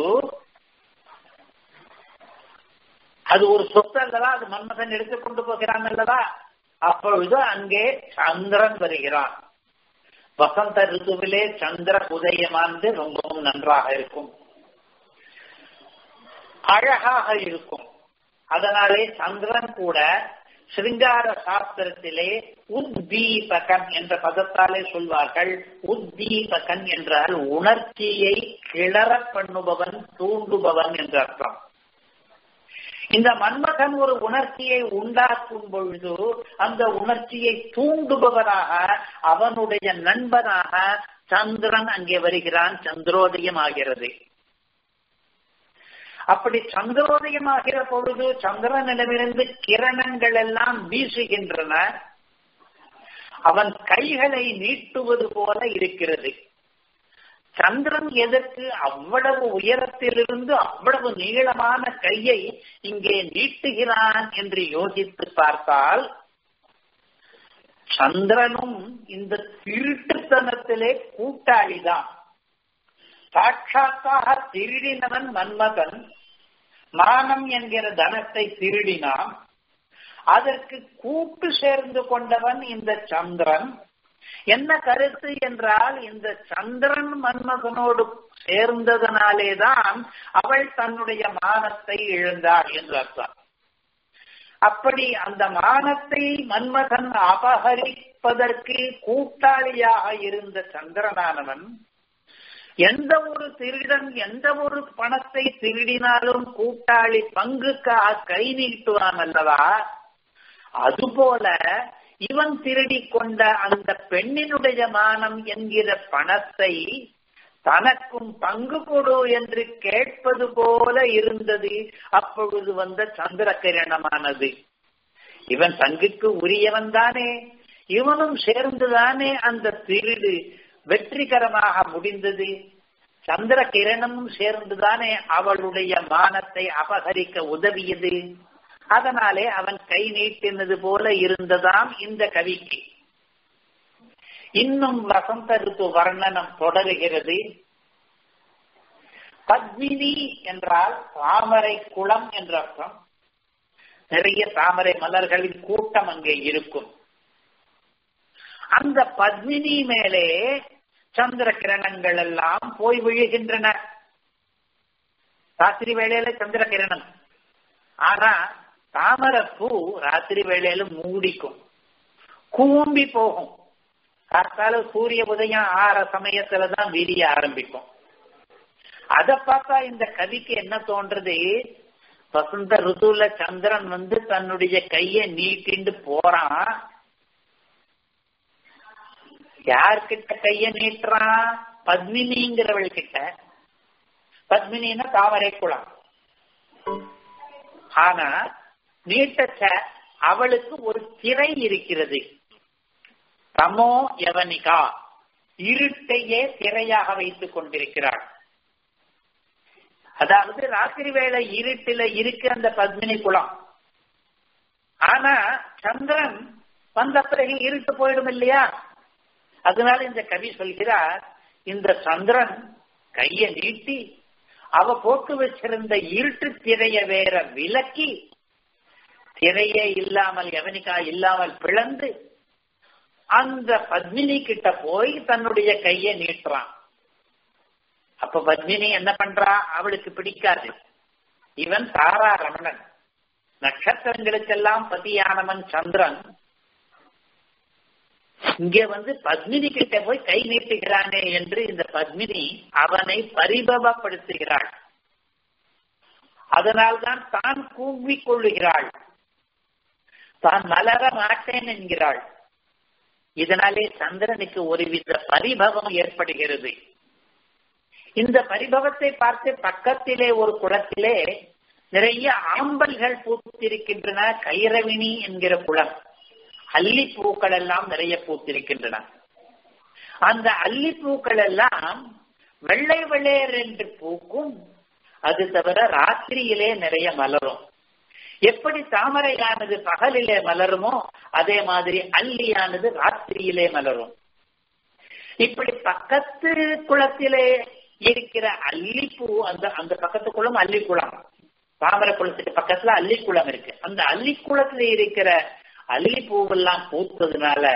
அது ஒரு சொத்து அல்லவா அது மன்மதன் எடுத்துக்கொண்டு போகிறான் அல்லவா அப்பொழுது அங்கே சந்திரன் வருகிறான் வசந்த ரிதுவிலே சந்திர உதயமானது ரொம்பவும் நன்றாக இருக்கும் அழகாக இருக்கும் அதனாலே சந்திரன் கூட சிருங்கார சாஸ்திரத்திலே உத்தீபகன் என்ற பதத்தாலே சொல்வார்கள் உத்தீபகன் என்றால் உணர்ச்சியை கிளற பண்ணுபவன் தூண்டுபவன் என்ற அர்த்தம் இந்த மன்மகன் ஒரு உணர்ச்சியை உண்டாக்கும் பொழுது அந்த உணர்ச்சியை தூண்டுபவனாக அவனுடைய நண்பனாக சந்திரன் அங்கே வருகிறான் சந்திரோதயம் ஆகிறது அப்படி சந்திரோதயம் ஆகிற பொழுது சந்திரனிடமிருந்து கிரணங்கள் எல்லாம் வீசுகின்றன அவன் கைகளை நீட்டுவது போல இருக்கிறது சந்திரன் எதற்கு அவ்வளவு உயரத்திலிருந்து அவ்வளவு நீளமான கையை இங்கே நீட்டுகிறான் என்று யோசித்து பார்த்தால் சந்திரனும் இந்த திருட்டுத்தனத்திலே கூட்டாளிதான் சாட்சாத்தாக திருடினவன் மன்மதன் மானம் என்கிற தனத்தை திருடினான் அதற்கு கூட்டு சேர்ந்து கொண்டவன் இந்த சந்திரன் என்ன கருத்து என்றால் இந்த சந்திரன் மன்மதனோடு சேர்ந்ததனாலேதான் அவள் தன்னுடைய மானத்தை இழந்தாள் என்று அர்த்தம் அப்படி அந்த மானத்தை மன்மதன் அபகரிப்பதற்கு கூட்டாளியாக இருந்த சந்திரனானவன் எந்த ஒரு திருடன் எந்த ஒரு பணத்தை திருடினாலும் கூட்டாளி பங்குக்காக கை நீட்டுவான் அல்லவா அதுபோல இவன் திருடி கொண்ட அந்த பெண்ணினுடைய மானம் என்கிற பணத்தை தனக்கும் பங்கு கொடு என்று கேட்பது போல இருந்தது அப்பொழுது வந்த சந்திர கிரணமானது இவன் தங்குக்கு உரியவன் தானே இவனும் சேர்ந்துதானே அந்த திருடு வெற்றிகரமாக முடிந்தது சந்திர கிரணமும் சேர்ந்துதானே அவளுடைய மானத்தை அபகரிக்க உதவியது அதனாலே அவன் கை நீட்டினது போல இருந்ததாம் இந்த கவிக்கு இன்னும் வசந்த ரித்து வர்ணனம் தொடருகிறது பத்மினி என்றால் தாமரை குளம் என்ற அர்த்தம் நிறைய தாமரை மலர்களின் கூட்டம் அங்கே இருக்கும் அந்த பத்மினி மேலே சந்திர கிரணங்கள் எல்லாம் போய் விழுகின்றன ராத்திரி வேளையில சந்திர கிரணம் ஆனா தாமரப்பூ ராத்திரி வேளையில மூடிக்கும் கூம்பி போகும் காத்தால சூரிய உதயம் ஆற சமயத்துலதான் விரிய ஆரம்பிக்கும் அத பார்த்தா இந்த கவிக்கு என்ன தோன்றது வசந்த ருதுல சந்திரன் வந்து தன்னுடைய கைய நீட்டிண்டு போறான் யார்கிட்ட கைய நீட்டுறான் பத்மினிங்கிறவள் கிட்ட பத்மினின்னா தாமரை குளம் ஆனா நீட்டச்ச அவளுக்கு ஒரு திரை இருக்கிறது தமோ யவனிகா இருட்டையே திரையாக வைத்துக் கொண்டிருக்கிறாள் அதாவது ராத்திரி வேளை இருட்டில இருக்கு அந்த பத்மினி குளம் ஆனா சந்திரன் வந்த பிறகு இருட்டு போயிடும் இல்லையா அதனால இந்த கவி சொல்கிறார் இந்த சந்திரன் கைய நீட்டி அவ போட்டு வச்சிருந்த இருட்டு திரைய வேற விலக்கி திரையே இல்லாமல் எவனிக்கா இல்லாமல் பிளந்து அந்த பத்மினி கிட்ட போய் தன்னுடைய கைய நீட்டுறான் அப்ப பத்மினி என்ன பண்றா அவளுக்கு பிடிக்காது இவன் தாரா ரமணன் நட்சத்திரங்களுக்கெல்லாம் பதியானவன் சந்திரன் இங்க வந்து பத்மினி கிட்ட போய் கை நீட்டுகிறானே என்று இந்த பத்மினி அவனை பரிபவப்படுத்துகிறாள் அதனால்தான் தான் கூவிக் கொள்ளுகிறாள் தான் மலர மாட்டேன் என்கிறாள் இதனாலே சந்திரனுக்கு ஒருவித பரிபவம் ஏற்படுகிறது இந்த பரிபவத்தை பார்த்து பக்கத்திலே ஒரு குளத்திலே நிறைய ஆம்பல்கள் பூத்திருக்கின்றன கைரவினி என்கிற குளம் அல்லிப்பூக்கள் எல்லாம் நிறைய பூத்திருக்கின்றன அந்த அல்லிப்பூக்கள் எல்லாம் வெள்ளை வெள்ளையர் என்று பூக்கும் அது தவிர ராத்திரியிலே நிறைய மலரும் எப்படி தாமரையானது பகலிலே மலருமோ அதே மாதிரி அல்லியானது ராத்திரியிலே மலரும் இப்படி பக்கத்து குளத்திலே இருக்கிற அல்லிப்பூ அந்த அந்த பக்கத்து குளம் அல்லிக்குளம் தாமரை குளத்துக்கு பக்கத்துல அல்லிக்குளம் இருக்கு அந்த அல்லிக்குளத்துல இருக்கிற அல்லிப்பூவெல்லாம் பூத்ததுனால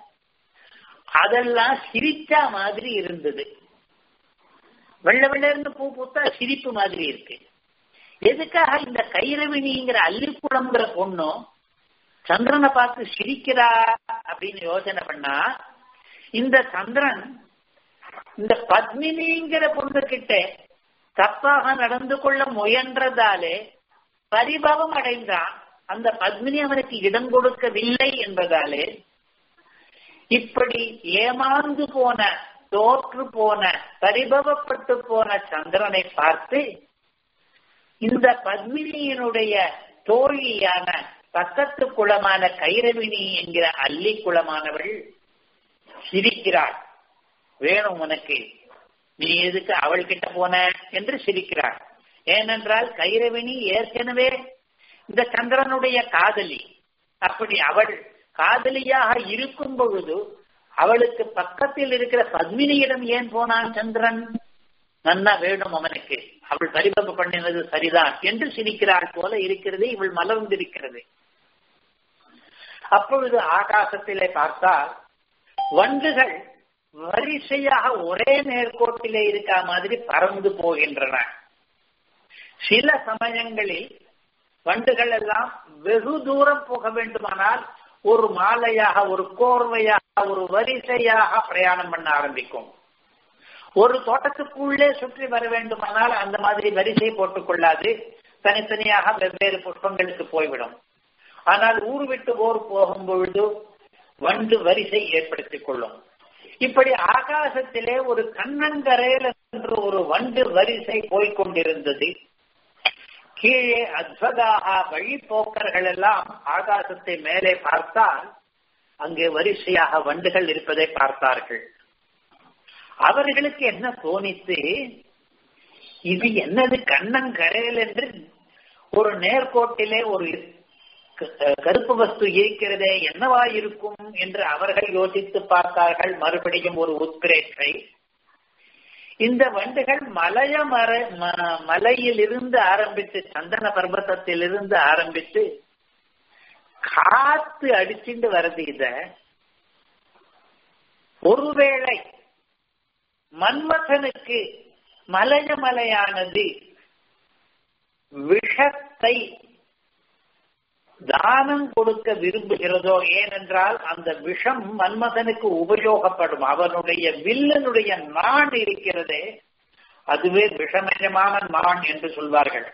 அதெல்லாம் சிரிச்சா மாதிரி இருந்தது வெள்ள வெள்ளர்னு பூ பூத்தா சிரிப்பு மாதிரி இருக்கு எதுக்காக இந்த கைரவினிங்கிற அல்லிக்குளம்ங்கிற பொண்ணும் சந்திரனை பார்த்து சிரிக்கிறா அப்படின்னு யோசனை பண்ணா இந்த சந்திரன் இந்த பத்மினிங்கிற பொண்ணு கிட்ட தப்பாக நடந்து கொள்ள முயன்றதாலே பரிபவம் அடைந்தான் அந்த பத்மினி அவனுக்கு இடம் கொடுக்கவில்லை என்பதாலே இப்படி ஏமாந்து போன தோற்று போன பரிபவப்பட்டு போன சந்திரனை பார்த்து இந்த பத்மினியினுடைய தோழியான பக்கத்து குளமான கைரவினி என்கிற அல்லி குளமானவள் சிரிக்கிறாள் வேணும் உனக்கு நீ எதுக்கு அவள் கிட்ட போன என்று சிரிக்கிறாள் ஏனென்றால் கைரவினி ஏற்கனவே இந்த சந்திரனுடைய காதலி அப்படி அவள் காதலியாக இருக்கும் பொழுது அவளுக்கு பக்கத்தில் இருக்கிற பத்மினியிடம் ஏன் போனான் சந்திரன் நன்னா வேணும் அவனுக்கு அவள் பரிபவ பண்ணினது சரிதான் என்று சிரிக்கிறாள் போல இருக்கிறது இவள் மலர்ந்திருக்கிறது அப்பொழுது ஆகாசத்திலே பார்த்தால் வண்டுகள் வரிசையாக ஒரே நேர்கோட்டிலே இருக்க மாதிரி பறந்து போகின்றன சில சமயங்களில் வண்டுகள் எல்லாம் வெகு தூரம் போக வேண்டுமானால் ஒரு மாலையாக ஒரு கோர்வையாக ஒரு வரிசையாக பிரயாணம் பண்ண ஆரம்பிக்கும் ஒரு தோட்டத்துக்குள்ளே சுற்றி வர வேண்டுமானால் அந்த மாதிரி வரிசை போட்டுக் கொள்ளாது தனித்தனியாக வெவ்வேறு புஷ்பங்களுக்கு போய்விடும் ஆனால் ஊர் விட்டு ஊர் போகும் பொழுது வண்டு வரிசை ஏற்படுத்திக் கொள்ளும் இப்படி ஆகாசத்திலே ஒரு கண்ணங்கரையில் என்று ஒரு வண்டு வரிசை போய்கொண்டிருந்தது கீழே அத்வதாக வழிபோக்கர்கள் எல்லாம் ஆகாசத்தை மேலே பார்த்தால் அங்கே வரிசையாக வண்டுகள் இருப்பதை பார்த்தார்கள் அவர்களுக்கு என்ன தோணித்து இது என்னது கண்ணங்கரையில் என்று ஒரு நேர்கோட்டிலே ஒரு கருப்பு வஸ்து இருக்கிறதே என்னவா இருக்கும் என்று அவர்கள் யோசித்து பார்த்தார்கள் மறுபடியும் ஒரு உத்கிரேற்றை இந்த வண்டுகள் மலைய மர மலையில் இருந்து ஆரம்பித்து சந்தன பர்வத்தத்தில் இருந்து ஆரம்பித்து காத்து அடிச்சுட்டு வருது இத ஒருவேளை மன்மதனுக்கு மலைய மலையானது விஷத்தை தானம் கொடுக்க விரும்புகிறதோ ஏனென்றால் அந்த விஷம் மன்மதனுக்கு உபயோகப்படும் அவனுடைய வில்லனுடைய நான் இருக்கிறதே அதுவே விஷமயமான நான் என்று சொல்வார்கள்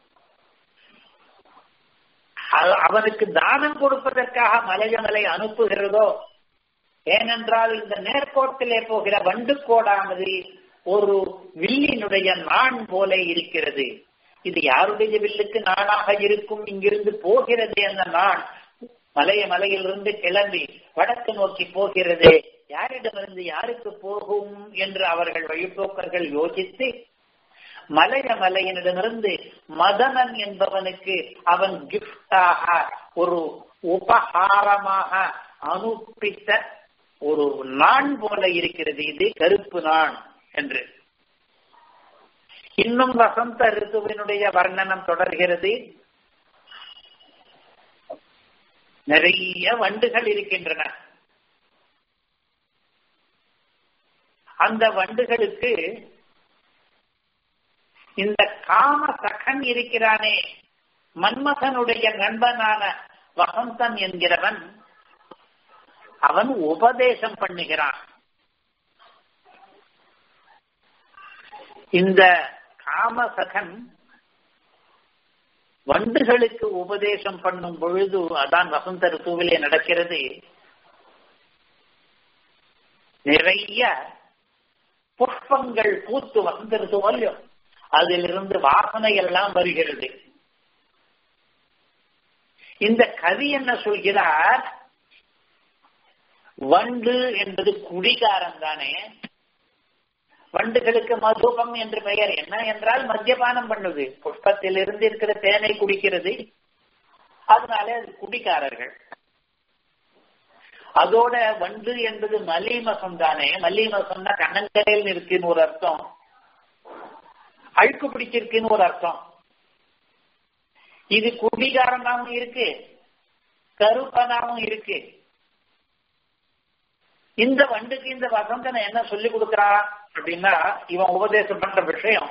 அவனுக்கு தானம் கொடுப்பதற்காக மலையமலை அனுப்புகிறதோ ஏனென்றால் இந்த நேர்கோட்டிலே போகிற வண்டுக்கோடானது ஒரு வில்லினுடைய நான் போல இருக்கிறது இது யாருடைய வில்லுக்கு நானாக இருக்கும் இங்கிருந்து போகிறது அந்த நான் மலைய மலையிலிருந்து கிளம்பி வடக்கு நோக்கி போகிறது யாரிடமிருந்து யாருக்கு போகும் என்று அவர்கள் வழிபோக்கர்கள் யோசித்து மலைய மலையினிடமிருந்து மதனன் என்பவனுக்கு அவன் கிஃப்டாக ஒரு உபகாரமாக அனுப்பித்த ஒரு நான் போல இருக்கிறது இது கருப்பு நான் என்று இன்னும் வசந்த ரிதுவினுடைய வர்ணனம் தொடர்கிறது நிறைய வண்டுகள் இருக்கின்றன அந்த வண்டுகளுக்கு இந்த காம சகன் இருக்கிறானே மன்மகனுடைய நண்பனான வசந்தன் என்கிறவன் அவன் உபதேசம் பண்ணுகிறான் இந்த காமசகன் வண்டுகளுக்கு உபதேசம் பண்ணும் பொழுது அதான் வசந்த ரித்துவிலே நடக்கிறது நிறைய புஷ்பங்கள் பூத்து வந்திருது இல்லையோ அதிலிருந்து வாசனை எல்லாம் வருகிறது இந்த கவி என்ன சொல்கிறார் வண்டு என்பது குடிகாரம் தானே வண்டுகளுக்கு மதுபம் என்று பெயர் என்ன என்றால் மத்தியபானம் பண்ணுது புஷ்பத்தில் இருந்து இருக்கிற தேனை குடிக்கிறது அதனாலே அது குடிக்காரர்கள் அதோட வண்டு என்பது மலிமசம் தானே மலிமசம்னா கண்ணங்கரையில் இருக்குன்னு ஒரு அர்த்தம் அழுக்கு பிடிச்சிருக்குன்னு ஒரு அர்த்தம் இது குடிகாரனாவும் இருக்கு கருப்பனாவும் இருக்கு இந்த வண்டுக்கு இந்த வசந்தனை என்ன சொல்லி கொடுக்கிறான் அப்படின்னா இவன் உபதேசம் பண்ற விஷயம்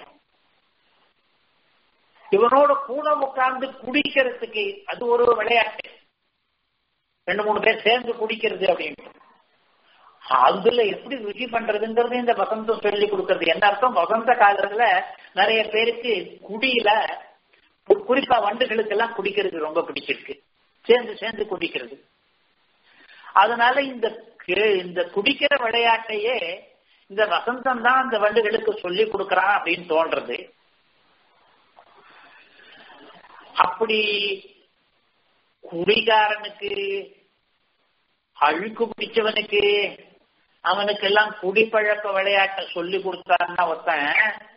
இவனோட கூட உட்கார்ந்து குடிக்கிறதுக்கு அது ஒரு விளையாட்டு ரெண்டு மூணு பேர் சேர்ந்து குடிக்கிறது அப்படின்னு அதுல எப்படி ருச்சி பண்றதுங்கிறது இந்த வசந்தம் சொல்லி கொடுக்கறது என்ன அர்த்தம் வசந்த காலத்துல நிறைய பேருக்கு குடியில குறிப்பா வண்டுகளுக்கு எல்லாம் குடிக்கிறது ரொம்ப பிடிச்சிருக்கு சேர்ந்து சேர்ந்து குடிக்கிறது அதனால இந்த இந்த குடிக்கிற விளையாட்டையே இந்த வசந்தம் தான் அந்த வண்டுகளுக்கு சொல்லி கொடுக்கறான் அப்படின்னு தோன்றது அப்படி குடிகாரனுக்கு அழுக்கு பிடிச்சவனுக்கு அவனுக்கெல்லாம் குடிப்பழக்க விளையாட்டை சொல்லி கொடுத்தாருன்னா ஒருத்தன்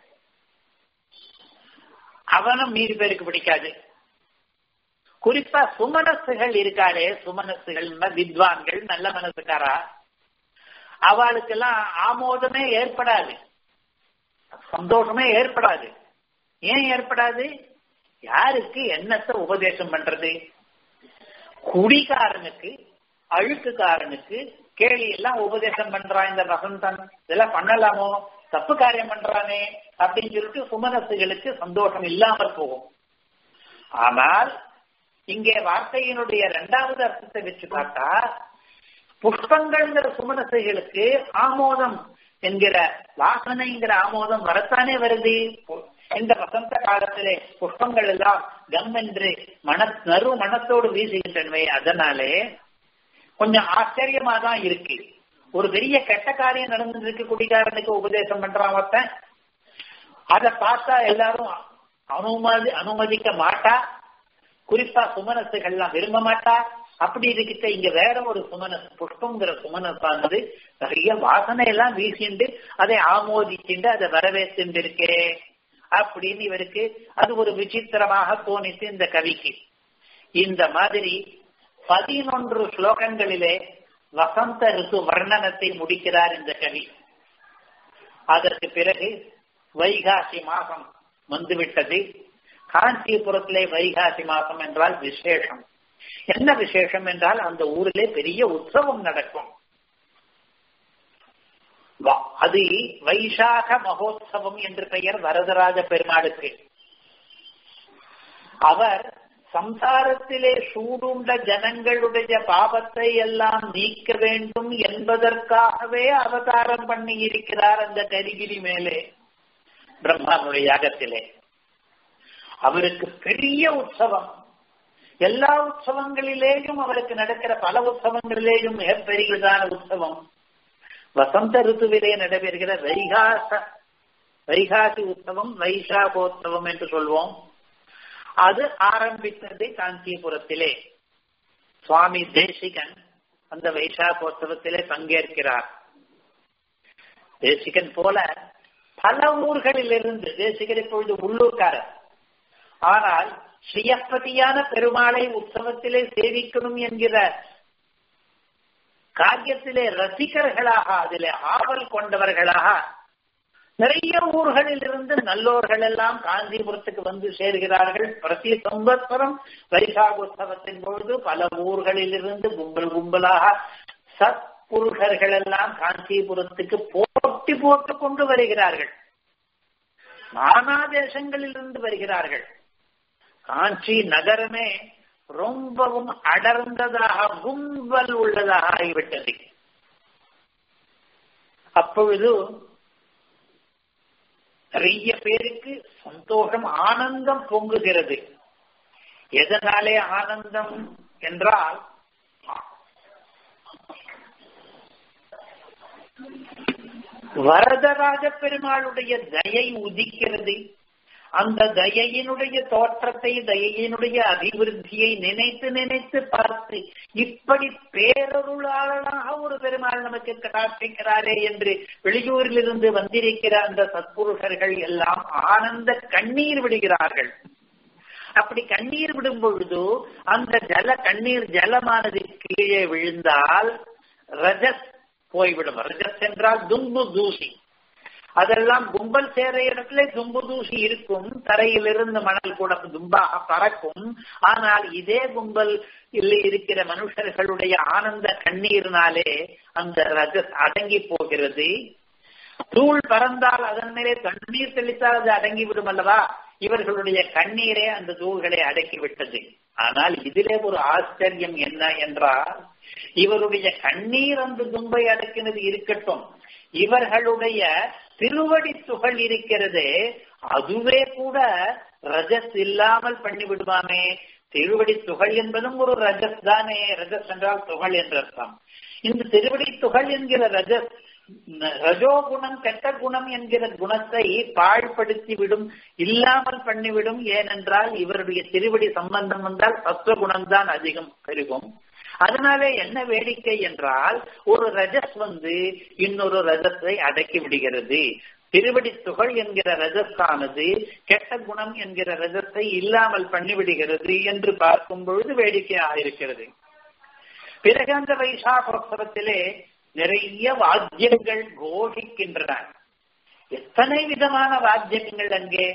அவனும் மீதி பேருக்கு பிடிக்காது குறிப்பா சுமனசுகள் இருக்காளே சுமனசுகள் வித்வான்கள் நல்ல மனசுக்காரா அவளுக்கெல்லாம் ஆமோதமே ஏற்படாது சந்தோஷமே ஏற்படாது ஏன் ஏற்படாது யாருக்கு என்னத்தை உபதேசம் பண்றது குடிகாரனுக்கு அழுக்குக்காரனுக்கு கேலி எல்லாம் உபதேசம் பண்றான் இந்த வசந்தன் இதெல்லாம் பண்ணலாமோ தப்பு காரியம் பண்றானே அப்படின்னு சொல்லிட்டு சுமனசுகளுக்கு சந்தோஷம் இல்லாமல் போகும் ஆனால் இங்கே வார்த்தையினுடைய இரண்டாவது அர்த்தத்தை வச்சு பார்த்தா புஷ்பங்கள்ங்கிற சுமனசைகளுக்கு ஆமோதம் என்கிற வாசனைங்கிற ஆமோதம் வரத்தானே வருது இந்த வசந்த காலத்திலே புஷ்பங்கள் எல்லாம் கம் என்று மன நறு மனத்தோடு வீசுகின்றனவே அதனாலே கொஞ்சம் ஆச்சரியமா தான் இருக்கு ஒரு பெரிய கெட்ட காரியம் நடந்துருக்கு குடிகாரனுக்கு உபதேசம் பண்றான் ஒருத்தன் அதை பார்த்தா எல்லாரும் அனுமதி அனுமதிக்க மாட்டா குறிப்பா சுமனசுகள்லாம் விரும்ப மாட்டா அப்படி இருக்கிட்ட இங்க வேற ஒரு சுமனஸ் புஷ்பங்கிற சுமனசானது நிறைய வாசனை எல்லாம் வீசிண்டு அதை ஆமோதிச்சுண்டு அதை வரவேற்று இருக்கே அப்படின்னு இவருக்கு அது ஒரு விசித்திரமாக தோணித்து இந்த கவிக்கு இந்த மாதிரி பதினொன்று ஸ்லோகங்களிலே வசந்த ரித்து வர்ணனத்தை முடிக்கிறார் இந்த கவி அதற்கு பிறகு வைகாசி மாசம் வந்துவிட்டது காஞ்சிபுரத்திலே வைகாசி மாசம் என்றால் விசேஷம் என்ன விசேஷம் என்றால் அந்த ஊரிலே பெரிய உற்சவம் நடக்கும் அது வைசாக மகோத்சவம் என்று பெயர் வரதராஜ பெருமாளுக்கு அவர் சம்சாரத்திலே சூடுண்ட ஜனங்களுடைய பாவத்தை எல்லாம் நீக்க வேண்டும் என்பதற்காகவே அவதாரம் பண்ணி இருக்கிறார் அந்த கரிகிரி மேலே பிரம்மாவுடைய யாகத்திலே அவருக்கு பெரிய உற்சவம் எல்லா உற்சவங்களிலேயும் அவருக்கு நடக்கிற பல உற்சவங்களிலேயும் மிகப்பெரியதான உற்சவம் வசந்த ருத்துவிலே நடைபெறுகிற வைகாச வைகாசி உற்சவம் வைசாகோத்சவம் என்று சொல்வோம் அது ஆரம்பித்தது காஞ்சிபுரத்திலே சுவாமி தேசிகன் அந்த வைசாகோத்சவத்திலே பங்கேற்கிறார் தேசிகன் போல பல ஊர்களில் இருந்து தேசிகர் இப்பொழுது உள்ளூர்காரர் ஆனால் ஸ்ரீயப்பதியான பெருமாளை உற்சவத்திலே சேவிக்கணும் என்கிற காரியத்திலே ரசிகர்களாக அதிலே ஆவல் கொண்டவர்களாக நிறைய ஊர்களில் இருந்து நல்லோர்கள் எல்லாம் காஞ்சிபுரத்துக்கு வந்து சேர்கிறார்கள் பிரதி சம்பத்சரம் வைசாகோத்சவத்தின் பொழுது பல ஊர்களில் இருந்து கும்பல் கும்பலாக சத்புருஷர்கள் எல்லாம் காஞ்சிபுரத்துக்கு போட்டி போட்டு கொண்டு வருகிறார்கள் நானா தேசங்களில் இருந்து வருகிறார்கள் காஞ்சி நகரமே ரொம்பவும் அடர்ந்ததாக கும்பல் உள்ளதாக ஆகிவிட்டது அப்பொழுது நிறைய பேருக்கு சந்தோஷம் ஆனந்தம் பொங்குகிறது எதனாலே ஆனந்தம் என்றால் வரதராஜ பெருமாளுடைய தயை உதிக்கிறது அந்த தயையினுடைய தோற்றத்தை தயையினுடைய அபிவிருத்தியை நினைத்து நினைத்து பார்த்து இப்படி பேரருளாளனாக ஒரு பெருமாள் நமக்கு கடாட்சிக்கிறாரே என்று வெளியூரிலிருந்து வந்திருக்கிற அந்த சத்புருஷர்கள் எல்லாம் ஆனந்த கண்ணீர் விடுகிறார்கள் அப்படி கண்ணீர் விடும் பொழுது அந்த ஜல கண்ணீர் ஜலமானது கீழே விழுந்தால் ரஜஸ் போய்விடும் ரஜஸ் என்றால் தும்பு தூசி அதெல்லாம் கும்பல் சேர இடத்துல தும்பு தூசி இருக்கும் தரையிலிருந்து மணல் கூட தும்பாக பறக்கும் ஆனால் இதே கும்பல் இருக்கிற மனுஷர்களுடைய ஆனந்த கண்ணீர்னாலே அந்த ரஜஸ் அடங்கி போகிறது தூள் பறந்தால் அதன் மேலே தண்ணீர் தெளித்தால் அது அடங்கி விடும் அல்லவா இவர்களுடைய கண்ணீரே அந்த தூள்களை அடக்கி விட்டது ஆனால் இதிலே ஒரு ஆச்சரியம் என்ன என்றால் இவருடைய கண்ணீர் அந்த தும்பை அடக்கினது இருக்கட்டும் இவர்களுடைய திருவடி துகள் இருக்கிறதே அதுவே கூட ரஜஸ் இல்லாமல் பண்ணி விடுவாமே திருவடி துகள் என்பதும் ஒரு ரஜஸ் தானே ரஜஸ் என்றால் துகள் என்று அர்த்தம் இந்த திருவடி துகள் என்கிற ரஜஸ் ரஜோகுணம் கெட்ட குணம் என்கிற குணத்தை பாழ்படுத்தி விடும் இல்லாமல் பண்ணிவிடும் ஏனென்றால் இவருடைய திருவடி சம்பந்தம் வந்தால் சத்துவ குணம்தான் அதிகம் பெருகும் அதனாலே என்ன வேடிக்கை என்றால் ஒரு ரஜஸ் வந்து இன்னொரு ரஜத்தை அடக்கி விடுகிறது திருவடி துகள் என்கிற ரஜஸானது கெட்ட குணம் என்கிற ரஜத்தை இல்லாமல் பண்ணிவிடுகிறது என்று பார்க்கும் பொழுது வேடிக்கையாக இருக்கிறது பிறகு அந்த வைசாகோத்சவத்திலே நிறைய வாத்தியங்கள் கோஷிக்கின்றன எத்தனை விதமான வாத்தியங்கள் அங்கே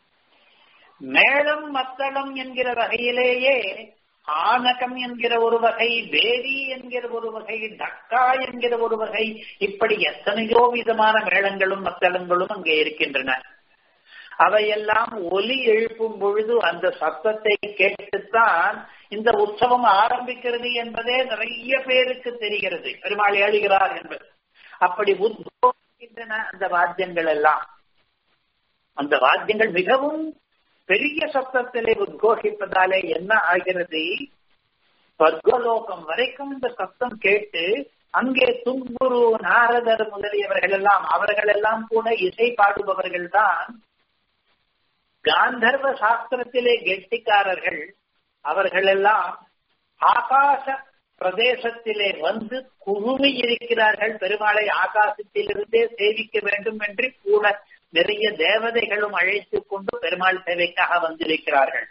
மேளம் மத்தளம் என்கிற வகையிலேயே ஆனகம் என்கிற ஒரு வகை வேதி என்கிற ஒரு வகை டக்கா என்கிற ஒரு வகை இப்படி எத்தனையோ விதமான மேளங்களும் மத்தளங்களும் அங்கே இருக்கின்றன அவையெல்லாம் ஒலி எழுப்பும் பொழுது அந்த சத்தத்தை கேட்டுத்தான் இந்த உற்சவம் ஆரம்பிக்கிறது என்பதே நிறைய பேருக்கு தெரிகிறது பெருமாள் எழுகிறார் என்பது அப்படி உத்போகிக்கின்றன அந்த வாத்தியங்கள் எல்லாம் அந்த வாத்தியங்கள் மிகவும் பெரிய சத்தத்திலே உத்கோஷிப்பதாலே என்ன ஆகிறது சொர்க்கலோகம் வரைக்கும் இந்த சத்தம் கேட்டு அங்கே தும்புரு நாரதர் முதலியவர்கள் எல்லாம் அவர்கள் எல்லாம் கூட இசை பாடுபவர்கள் தான் காந்தர்வ சாஸ்திரத்திலே கெட்டிக்காரர்கள் அவர்கள் எல்லாம் ஆகாச பிரதேசத்திலே வந்து குழுமி இருக்கிறார்கள் பெருமாளை ஆகாசத்திலிருந்தே சேவிக்க வேண்டும் என்று கூட நிறைய தேவதைகளும் அழைத்துக் கொண்டு பெருமாள் சேவைக்காக வந்திருக்கிறார்கள்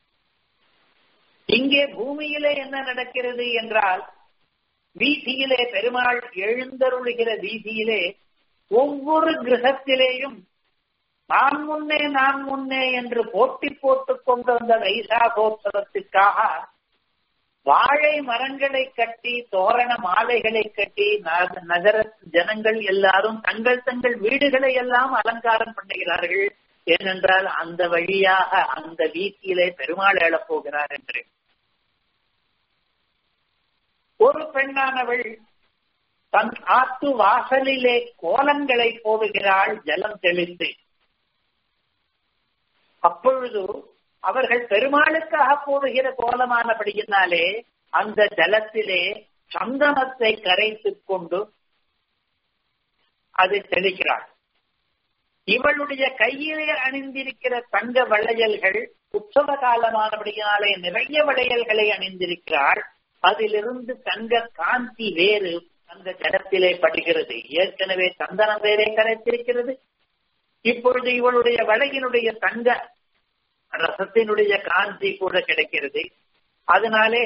இங்கே பூமியிலே என்ன நடக்கிறது என்றால் வீதியிலே பெருமாள் எழுந்தருளுகிற வீதியிலே ஒவ்வொரு கிரகத்திலேயும் நான் முன்னே நான் முன்னே என்று போட்டி போட்டுக் கொண்டு வந்த வைசாகோத்சவத்துக்காக வாழை மரங்களை கட்டி தோரண மாலைகளை கட்டி நகர ஜனங்கள் எல்லாரும் தங்கள் தங்கள் வீடுகளை எல்லாம் அலங்காரம் பண்ணுகிறார்கள் ஏனென்றால் அந்த வழியாக அந்த வீட்டிலே பெருமாள் எழப் போகிறார் என்று ஒரு பெண்ணானவள் தன் ஆத்து வாசலிலே கோலங்களை போடுகிறாள் ஜலம் தெளித்து அப்பொழுது அவர்கள் பெருமாளுக்காக போடுகிற கோலமானபடியினாலே அந்த ஜலத்திலே சந்தனத்தை கரைத்துக் கொண்டு அதை தெளிக்கிறாள் இவளுடைய கையிலே அணிந்திருக்கிற தங்க வளையல்கள் உற்சவ காலமானபடியினாலே நிறைய வளையல்களை அணிந்திருக்கிறாள் அதிலிருந்து தங்க காந்தி வேறு அந்த ஜலத்திலே படுகிறது ஏற்கனவே சந்தனம் வேறே கரைத்திருக்கிறது இப்பொழுது இவளுடைய வளையினுடைய தங்க ரசத்தினுடைய காந்தி கூட கிடைக்கிறது அதனாலே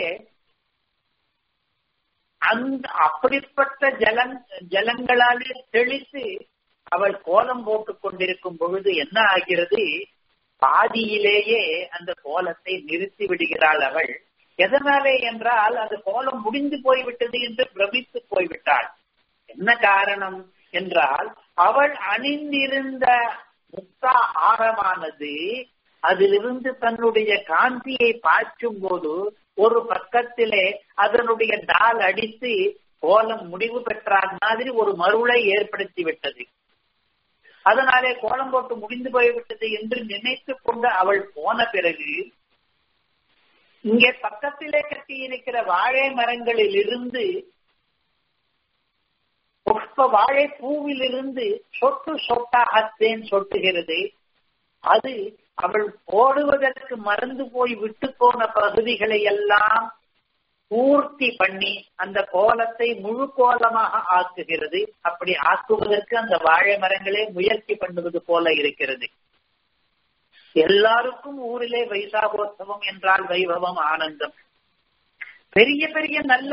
அந்த அப்படிப்பட்ட ஜலங் ஜலங்களாலே தெளித்து அவள் கோலம் போட்டுக் கொண்டிருக்கும் பொழுது என்ன ஆகிறது பாதியிலேயே அந்த கோலத்தை நிறுத்தி விடுகிறாள் அவள் எதனாலே என்றால் அந்த கோலம் முடிந்து போய்விட்டது என்று பிரமித்து போய்விட்டாள் என்ன காரணம் என்றால் அவள் அணிந்திருந்த முக்தா ஆரமானது அதிலிருந்து தன்னுடைய காந்தியை பாய்ச்சும் போது ஒரு பக்கத்திலே அதனுடைய டால் அடித்து கோலம் முடிவு பெற்றார் மாதிரி ஒரு மருளை ஏற்படுத்தி விட்டது அதனாலே கோலம் போட்டு முடிந்து போய்விட்டது என்று நினைத்து கொண்டு அவள் போன பிறகு இங்கே பக்கத்திலே கட்டியிருக்கிற வாழை மரங்களில் இருந்து புஷ்ப வாழை பூவிலிருந்து சொட்டு சொட்டாக தேன் சொட்டுகிறது அது அவள் போடுவதற்கு மறந்து போய் விட்டு போன பகுதிகளை எல்லாம் பூர்த்தி பண்ணி அந்த கோலத்தை முழு கோலமாக ஆக்குகிறது அப்படி ஆக்குவதற்கு அந்த வாழை மரங்களே முயற்சி பண்ணுவது போல இருக்கிறது எல்லாருக்கும் ஊரிலே வைசாகோத்சவம் என்றால் வைபவம் ஆனந்தம் பெரிய பெரிய நல்ல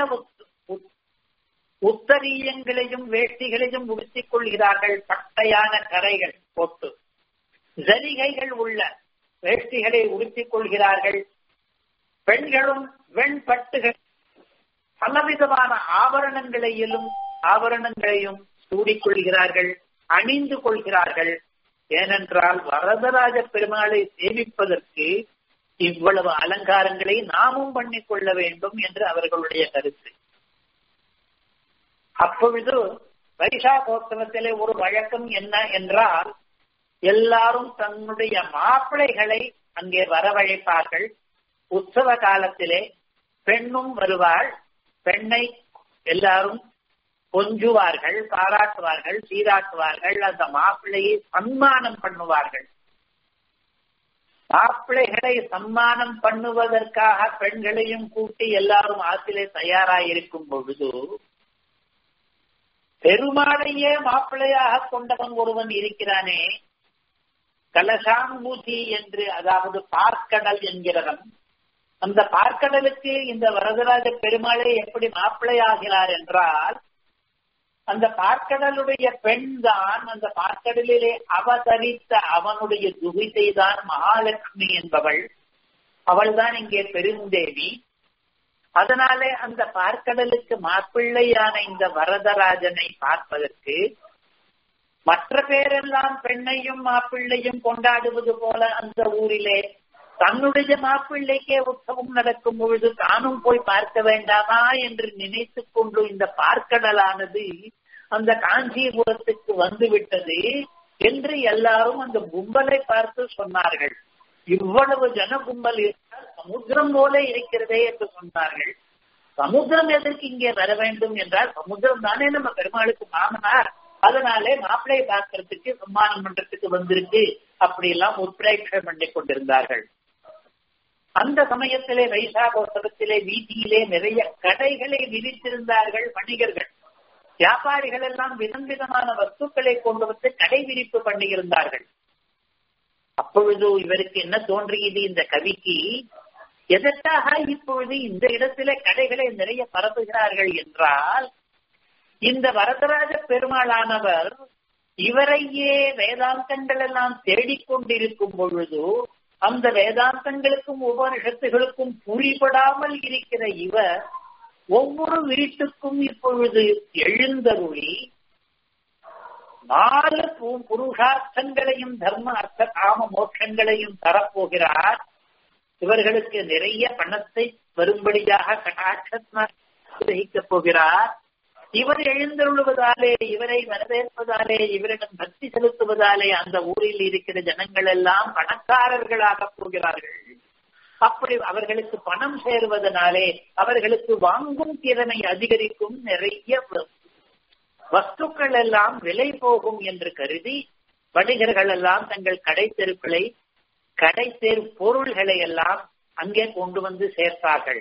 உத்தரீயங்களையும் வேஷ்டிகளையும் உடுத்திக் கொள்கிறார்கள் பட்டையான கரைகள் போட்டு ஜரிகைகள் உள்ள வேஷ்டிகளை உடுத்திக் கொள்கிறார்கள் பெண்களும் வெண்பட்டுகள் பலவிதமான ஆபரணங்களையும் ஆபரணங்களையும் சூடிக்கொள்கிறார்கள் அணிந்து கொள்கிறார்கள் ஏனென்றால் வரதராஜ பெருமாளை சேவிப்பதற்கு இவ்வளவு அலங்காரங்களை நாமும் பண்ணிக் கொள்ள வேண்டும் என்று அவர்களுடைய கருத்து அப்பொழுது வைசாகோத்சவத்திலே ஒரு வழக்கம் என்ன என்றால் எல்லாரும் தன்னுடைய மாப்பிளைகளை அங்கே வரவழைப்பார்கள் உற்சவ காலத்திலே பெண்ணும் வருவாள் பெண்ணை எல்லாரும் கொஞ்சுவார்கள் பாராட்டுவார்கள் சீராட்டுவார்கள் அந்த மாப்பிள்ளையை சன்மானம் பண்ணுவார்கள் மாப்பிள்ளைகளை சன்மானம் பண்ணுவதற்காக பெண்களையும் கூட்டி எல்லாரும் ஆற்றிலே தயாராயிருக்கும் பொழுது பெருமாளையே மாப்பிள்ளையாக கொண்டவன் ஒருவன் இருக்கிறானே கலசாம்பூதி என்று அதாவது பார்க்கடல் என்கிறவன் அந்த பார்க்கடலுக்கு இந்த வரதராஜ பெருமாளே எப்படி மாப்பிள்ளையாகிறார் என்றால் அந்த பார்க்கடலுடைய பெண் தான் அந்த பார்க்கடலிலே அவதரித்த அவனுடைய துகித்தை தான் மகாலட்சுமி என்பவள் அவள்தான் இங்கே பெருந்தேவி அதனாலே அந்த பார்க்கடலுக்கு மாப்பிள்ளையான இந்த வரதராஜனை பார்ப்பதற்கு மற்ற பேரெல்லாம் பெண்ணையும் மாப்பிள்ளையும் கொண்டாடுவது போல அந்த ஊரிலே தன்னுடைய மாப்பிள்ளைக்கே உற்சவம் நடக்கும் பொழுது தானும் போய் பார்க்க வேண்டாமா என்று நினைத்து கொண்டு இந்த பார்க்கடலானது அந்த காஞ்சிபுரத்துக்கு வந்து விட்டது என்று எல்லாரும் அந்த கும்பலை பார்த்து சொன்னார்கள் இவ்வளவு ஜன கும்பல் இருந்தால் சமுத்திரம் போல இருக்கிறதே என்று சொன்னார்கள் சமுத்திரம் எதற்கு இங்கே வர வேண்டும் என்றால் சமுத்திரம் தானே நம்ம பெருமாளுக்கு மாமனார் அதனாலே மாப்பிள்ளை பார்க்கறதுக்கு சம்மானம் பண்றதுக்கு வந்திருக்கு அப்படி எல்லாம் உத்பிரேட்சம் பண்ணி கொண்டிருந்தார்கள் அந்த சமயத்திலே வைசாகோத்சவத்திலே வீதியிலே நிறைய கடைகளை விரித்திருந்தார்கள் வணிகர்கள் வியாபாரிகள் எல்லாம் விதம் விதமான வஸ்துக்களை கொண்டு வந்து கடை விரிப்பு பண்ணியிருந்தார்கள் அப்பொழுது இவருக்கு என்ன தோன்றியது இந்த கவிக்கு எதற்காக இப்பொழுது இந்த இடத்திலே கடைகளை நிறைய பரப்புகிறார்கள் என்றால் இந்த வரதராஜ பெருமாளானவர் இவரையே வேதாந்தங்கள் எல்லாம் தேடிக்கொண்டிருக்கும் பொழுது அந்த வேதாந்தங்களுக்கும் உபனிஷத்துகளுக்கும் புரிபடாமல் இருக்கிற இவர் ஒவ்வொரு வீட்டுக்கும் இப்பொழுது எழுந்தருளி நாலு புருஷார்த்தங்களையும் தர்ம அர்த்த காம மோட்சங்களையும் தரப்போகிறார் இவர்களுக்கு நிறைய பணத்தை வரும்படியாக கட்டாட்சத்மாக போகிறார் இவர் எழுந்தருளுவதாலே இவரை வரவேற்பதாலே இவரிடம் பக்தி செலுத்துவதாலே அந்த ஊரில் இருக்கிற ஜனங்கள் எல்லாம் பணக்காரர்களாக போகிறார்கள் அப்படி அவர்களுக்கு பணம் சேருவதனாலே அவர்களுக்கு வாங்கும் திறமை அதிகரிக்கும் நிறைய வஸ்துக்கள் எல்லாம் விலை போகும் என்று கருதி வணிகர்கள் எல்லாம் தங்கள் கடை தெருக்களை கடை தெரு பொருள்களை எல்லாம் அங்கே கொண்டு வந்து சேர்த்தார்கள்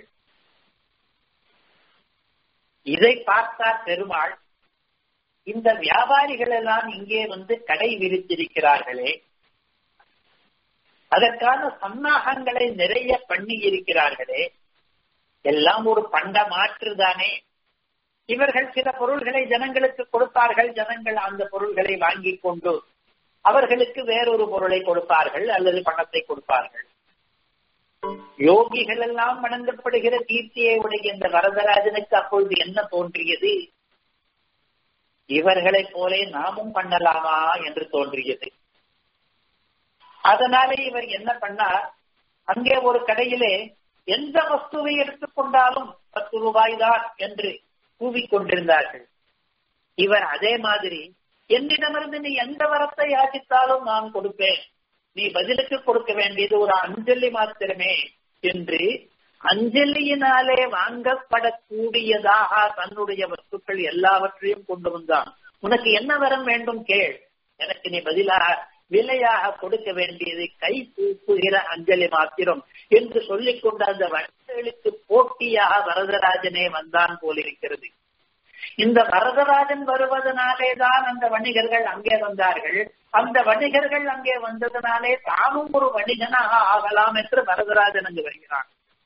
இதை பார்த்தார் பெருமாள் இந்த வியாபாரிகள் எல்லாம் இங்கே வந்து கடை விரித்திருக்கிறார்களே அதற்கான சன்னாகங்களை நிறைய பண்ணி இருக்கிறார்களே எல்லாம் ஒரு பண்ட மாற்றுதானே இவர்கள் சில பொருள்களை ஜனங்களுக்கு கொடுப்பார்கள் ஜனங்கள் அந்த பொருள்களை வாங்கி கொண்டு அவர்களுக்கு வேறொரு பொருளை கொடுப்பார்கள் அல்லது பணத்தை கொடுப்பார்கள் யோகிகள் எல்லாம் வணங்கப்படுகிற கீர்த்தியை உடைய இந்த வரதராஜனுக்கு அப்பொழுது என்ன தோன்றியது இவர்களைப் போலே நாமும் பண்ணலாமா என்று தோன்றியது அதனாலே இவர் என்ன பண்ணார் அங்கே ஒரு கடையிலே எந்த வஸ்துவை எடுத்துக்கொண்டாலும் பத்து ரூபாய் தான் என்று கூவிக்கொண்டிருந்தார்கள் இவர் அதே மாதிரி என்னிடமிருந்து நீ எந்த வரத்தை யாசித்தாலும் நான் கொடுப்பேன் நீ பதிலுக்கு கொடுக்க வேண்டியது ஒரு அஞ்சலி மாத்திரமே என்று அஞ்சலியினாலே வாங்கப்படக்கூடியதாக தன்னுடைய வஸ்துக்கள் எல்லாவற்றையும் கொண்டு வந்தான் உனக்கு என்ன வரம் வேண்டும் கேள் எனக்கு நீ பதிலாக விலையாக கொடுக்க வேண்டியது கை கூப்புகிற அஞ்சலி மாத்திரம் என்று சொல்லிக் கொண்டு அந்த வணிகர்களுக்கு போட்டியாக வரதராஜனே வந்தான் போலிருக்கிறது இந்த வரதராஜன் வருவதனாலே தான் அந்த வணிகர்கள் அங்கே வந்தார்கள் அந்த வணிகர்கள் அங்கே வந்ததனாலே தானும் ஒரு வணிகனாக ஆகலாம் என்று வரதராஜன் அங்கு வருகிறான்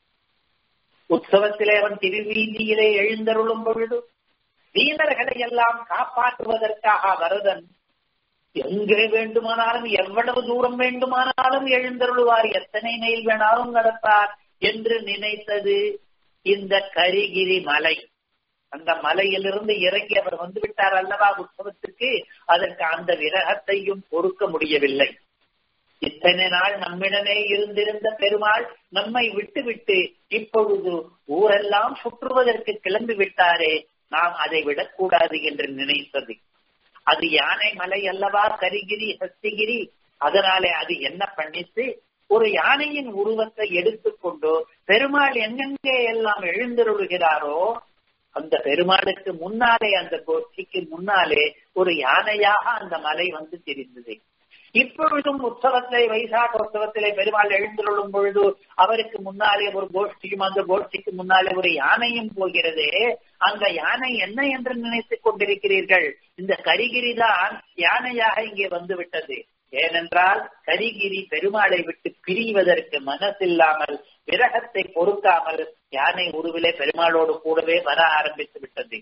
உற்சவத்திலே அவன் திருவீதியிலே எழுந்தருளும் பொழுது வீரர்களை எல்லாம் காப்பாற்றுவதற்காக வரதன் எங்கே வேண்டுமானாலும் எவ்வளவு தூரம் வேண்டுமானாலும் எழுந்தருளுவார் எத்தனை மைல் வேணாலும் நடப்பார் என்று நினைத்தது இந்த கரிகிரி மலை அந்த மலையிலிருந்து இறங்கி அவர் வந்து விட்டார் அல்லவா உற்சவத்திற்கு அதற்கு அந்த விரகத்தையும் பொறுக்க முடியவில்லை இத்தனை நாள் நம்மிடமே இருந்திருந்த பெருமாள் நம்மை விட்டு விட்டு இப்பொழுது ஊரெல்லாம் சுற்றுவதற்கு கிளம்பி விட்டாரே நாம் அதை விடக்கூடாது என்று நினைத்தது அது யானை மலை அல்லவா கரிகிரி ஹஸ்திகிரி அதனாலே அது என்ன பண்ணித்து ஒரு யானையின் உருவத்தை எடுத்துக்கொண்டு பெருமாள் எங்கெங்கே எல்லாம் எழுந்தருளுகிறாரோ அந்த பெருமாளுக்கு முன்னாலே அந்த கோஷ்டிக்கு முன்னாலே ஒரு யானையாக அந்த மலை வந்து தெரிந்தது இப்பொழுதும் உற்சவத்தை வைசாக உற்சவத்திலே பெருமாள் எழுந்தருளும் பொழுது அவருக்கு முன்னாலே ஒரு கோஷ்டியும் அந்த கோஷ்டிக்கு முன்னாலே ஒரு யானையும் போகிறதே அந்த யானை என்ன என்று நினைத்துக் கொண்டிருக்கிறீர்கள் இந்த கரிகிரி தான் யானையாக இங்கே வந்து விட்டது ஏனென்றால் கரிகிரி பெருமாளை விட்டு பிரிவதற்கு மனசில்லாமல் விரகத்தை பொறுக்காமல் யானை உருவிலே பெருமாளோடு கூடவே வர ஆரம்பித்து விட்டது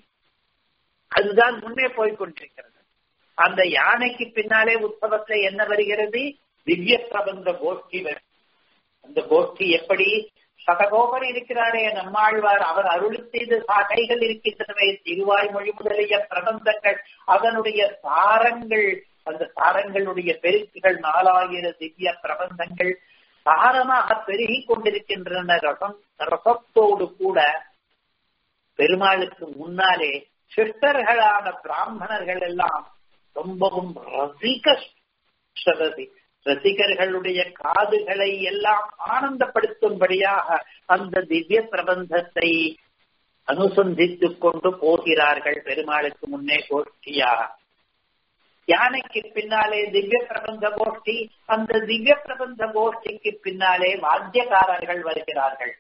அதுதான் முன்னே போய்கொண்டிருக்கிறது அந்த யானைக்கு பின்னாலே உற்சவத்துல என்ன வருகிறது திவ்ய பிரபந்த கோஷ்டி அந்த கோஷ்டி எப்படி சதகோபர் இருக்கிறாரே நம்மாழ்வார் அவர் அருள் செய்த சாகைகள் இருக்கின்றனவே திருவாய்மொழி முதலிய பிரபந்தங்கள் அதனுடைய சாரங்கள் அந்த சாரங்களுடைய பெருக்குகள் நாலாயிர திவ்ய பிரபந்தங்கள் சாரமாக பெருகி கொண்டிருக்கின்றன ரசம் ரசத்தோடு கூட பெருமாளுக்கு முன்னாலே சிஷ்டர்களான பிராமணர்கள் எல்லாம் ரொம்பவும் ரசிக சததி ரசிகர்களுடைய காதுகளை எல்லாம் ஆனந்தப்படுத்தும்படியாக அந்த திவ்ய பிரபந்தத்தை அனுசந்தித்துக் கொண்டு போகிறார்கள் பெருமாளுக்கு முன்னே கோஷ்டியாக யானைக்கு பின்னாலே திவ்ய பிரபந்த கோஷ்டி அந்த திவ்ய பிரபந்த கோஷ்டிக்கு பின்னாலே வாத்தியக்காரர்கள் வருகிறார்கள்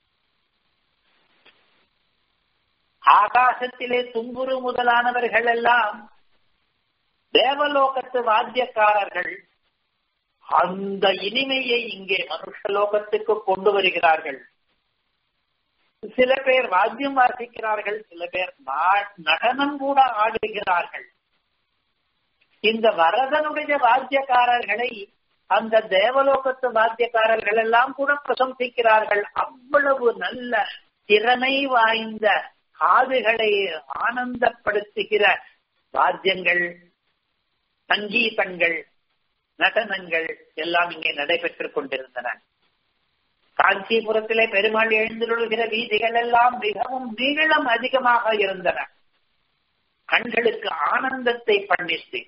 ஆகாசத்திலே தும்புரு முதலானவர்கள் எல்லாம் தேவலோகத்து வாத்தியக்காரர்கள் அந்த இனிமையை இங்கே மனுஷலோகத்துக்கு கொண்டு வருகிறார்கள் சில பேர் வாத்தியம் வாசிக்கிறார்கள் சில பேர் நடனம் கூட ஆடுகிறார்கள் இந்த வரதனுடைய வாத்தியக்காரர்களை அந்த தேவலோகத்து வாத்தியக்காரர்கள் எல்லாம் கூட பிரசம்சிக்கிறார்கள் அவ்வளவு நல்ல திறமை வாய்ந்த காதுகளை ஆனந்தப்படுத்துகிற வாத்தியங்கள் சங்கீதங்கள் நடனங்கள் எல்லாம் இங்கே நடைபெற்றுக் கொண்டிருந்தன காஞ்சிபுரத்திலே பெருமாள் எழுந்துள்ள வீதிகள் எல்லாம் மிகவும் நீளம் அதிகமாக இருந்தன கண்களுக்கு ஆனந்தத்தை பண்ணித்து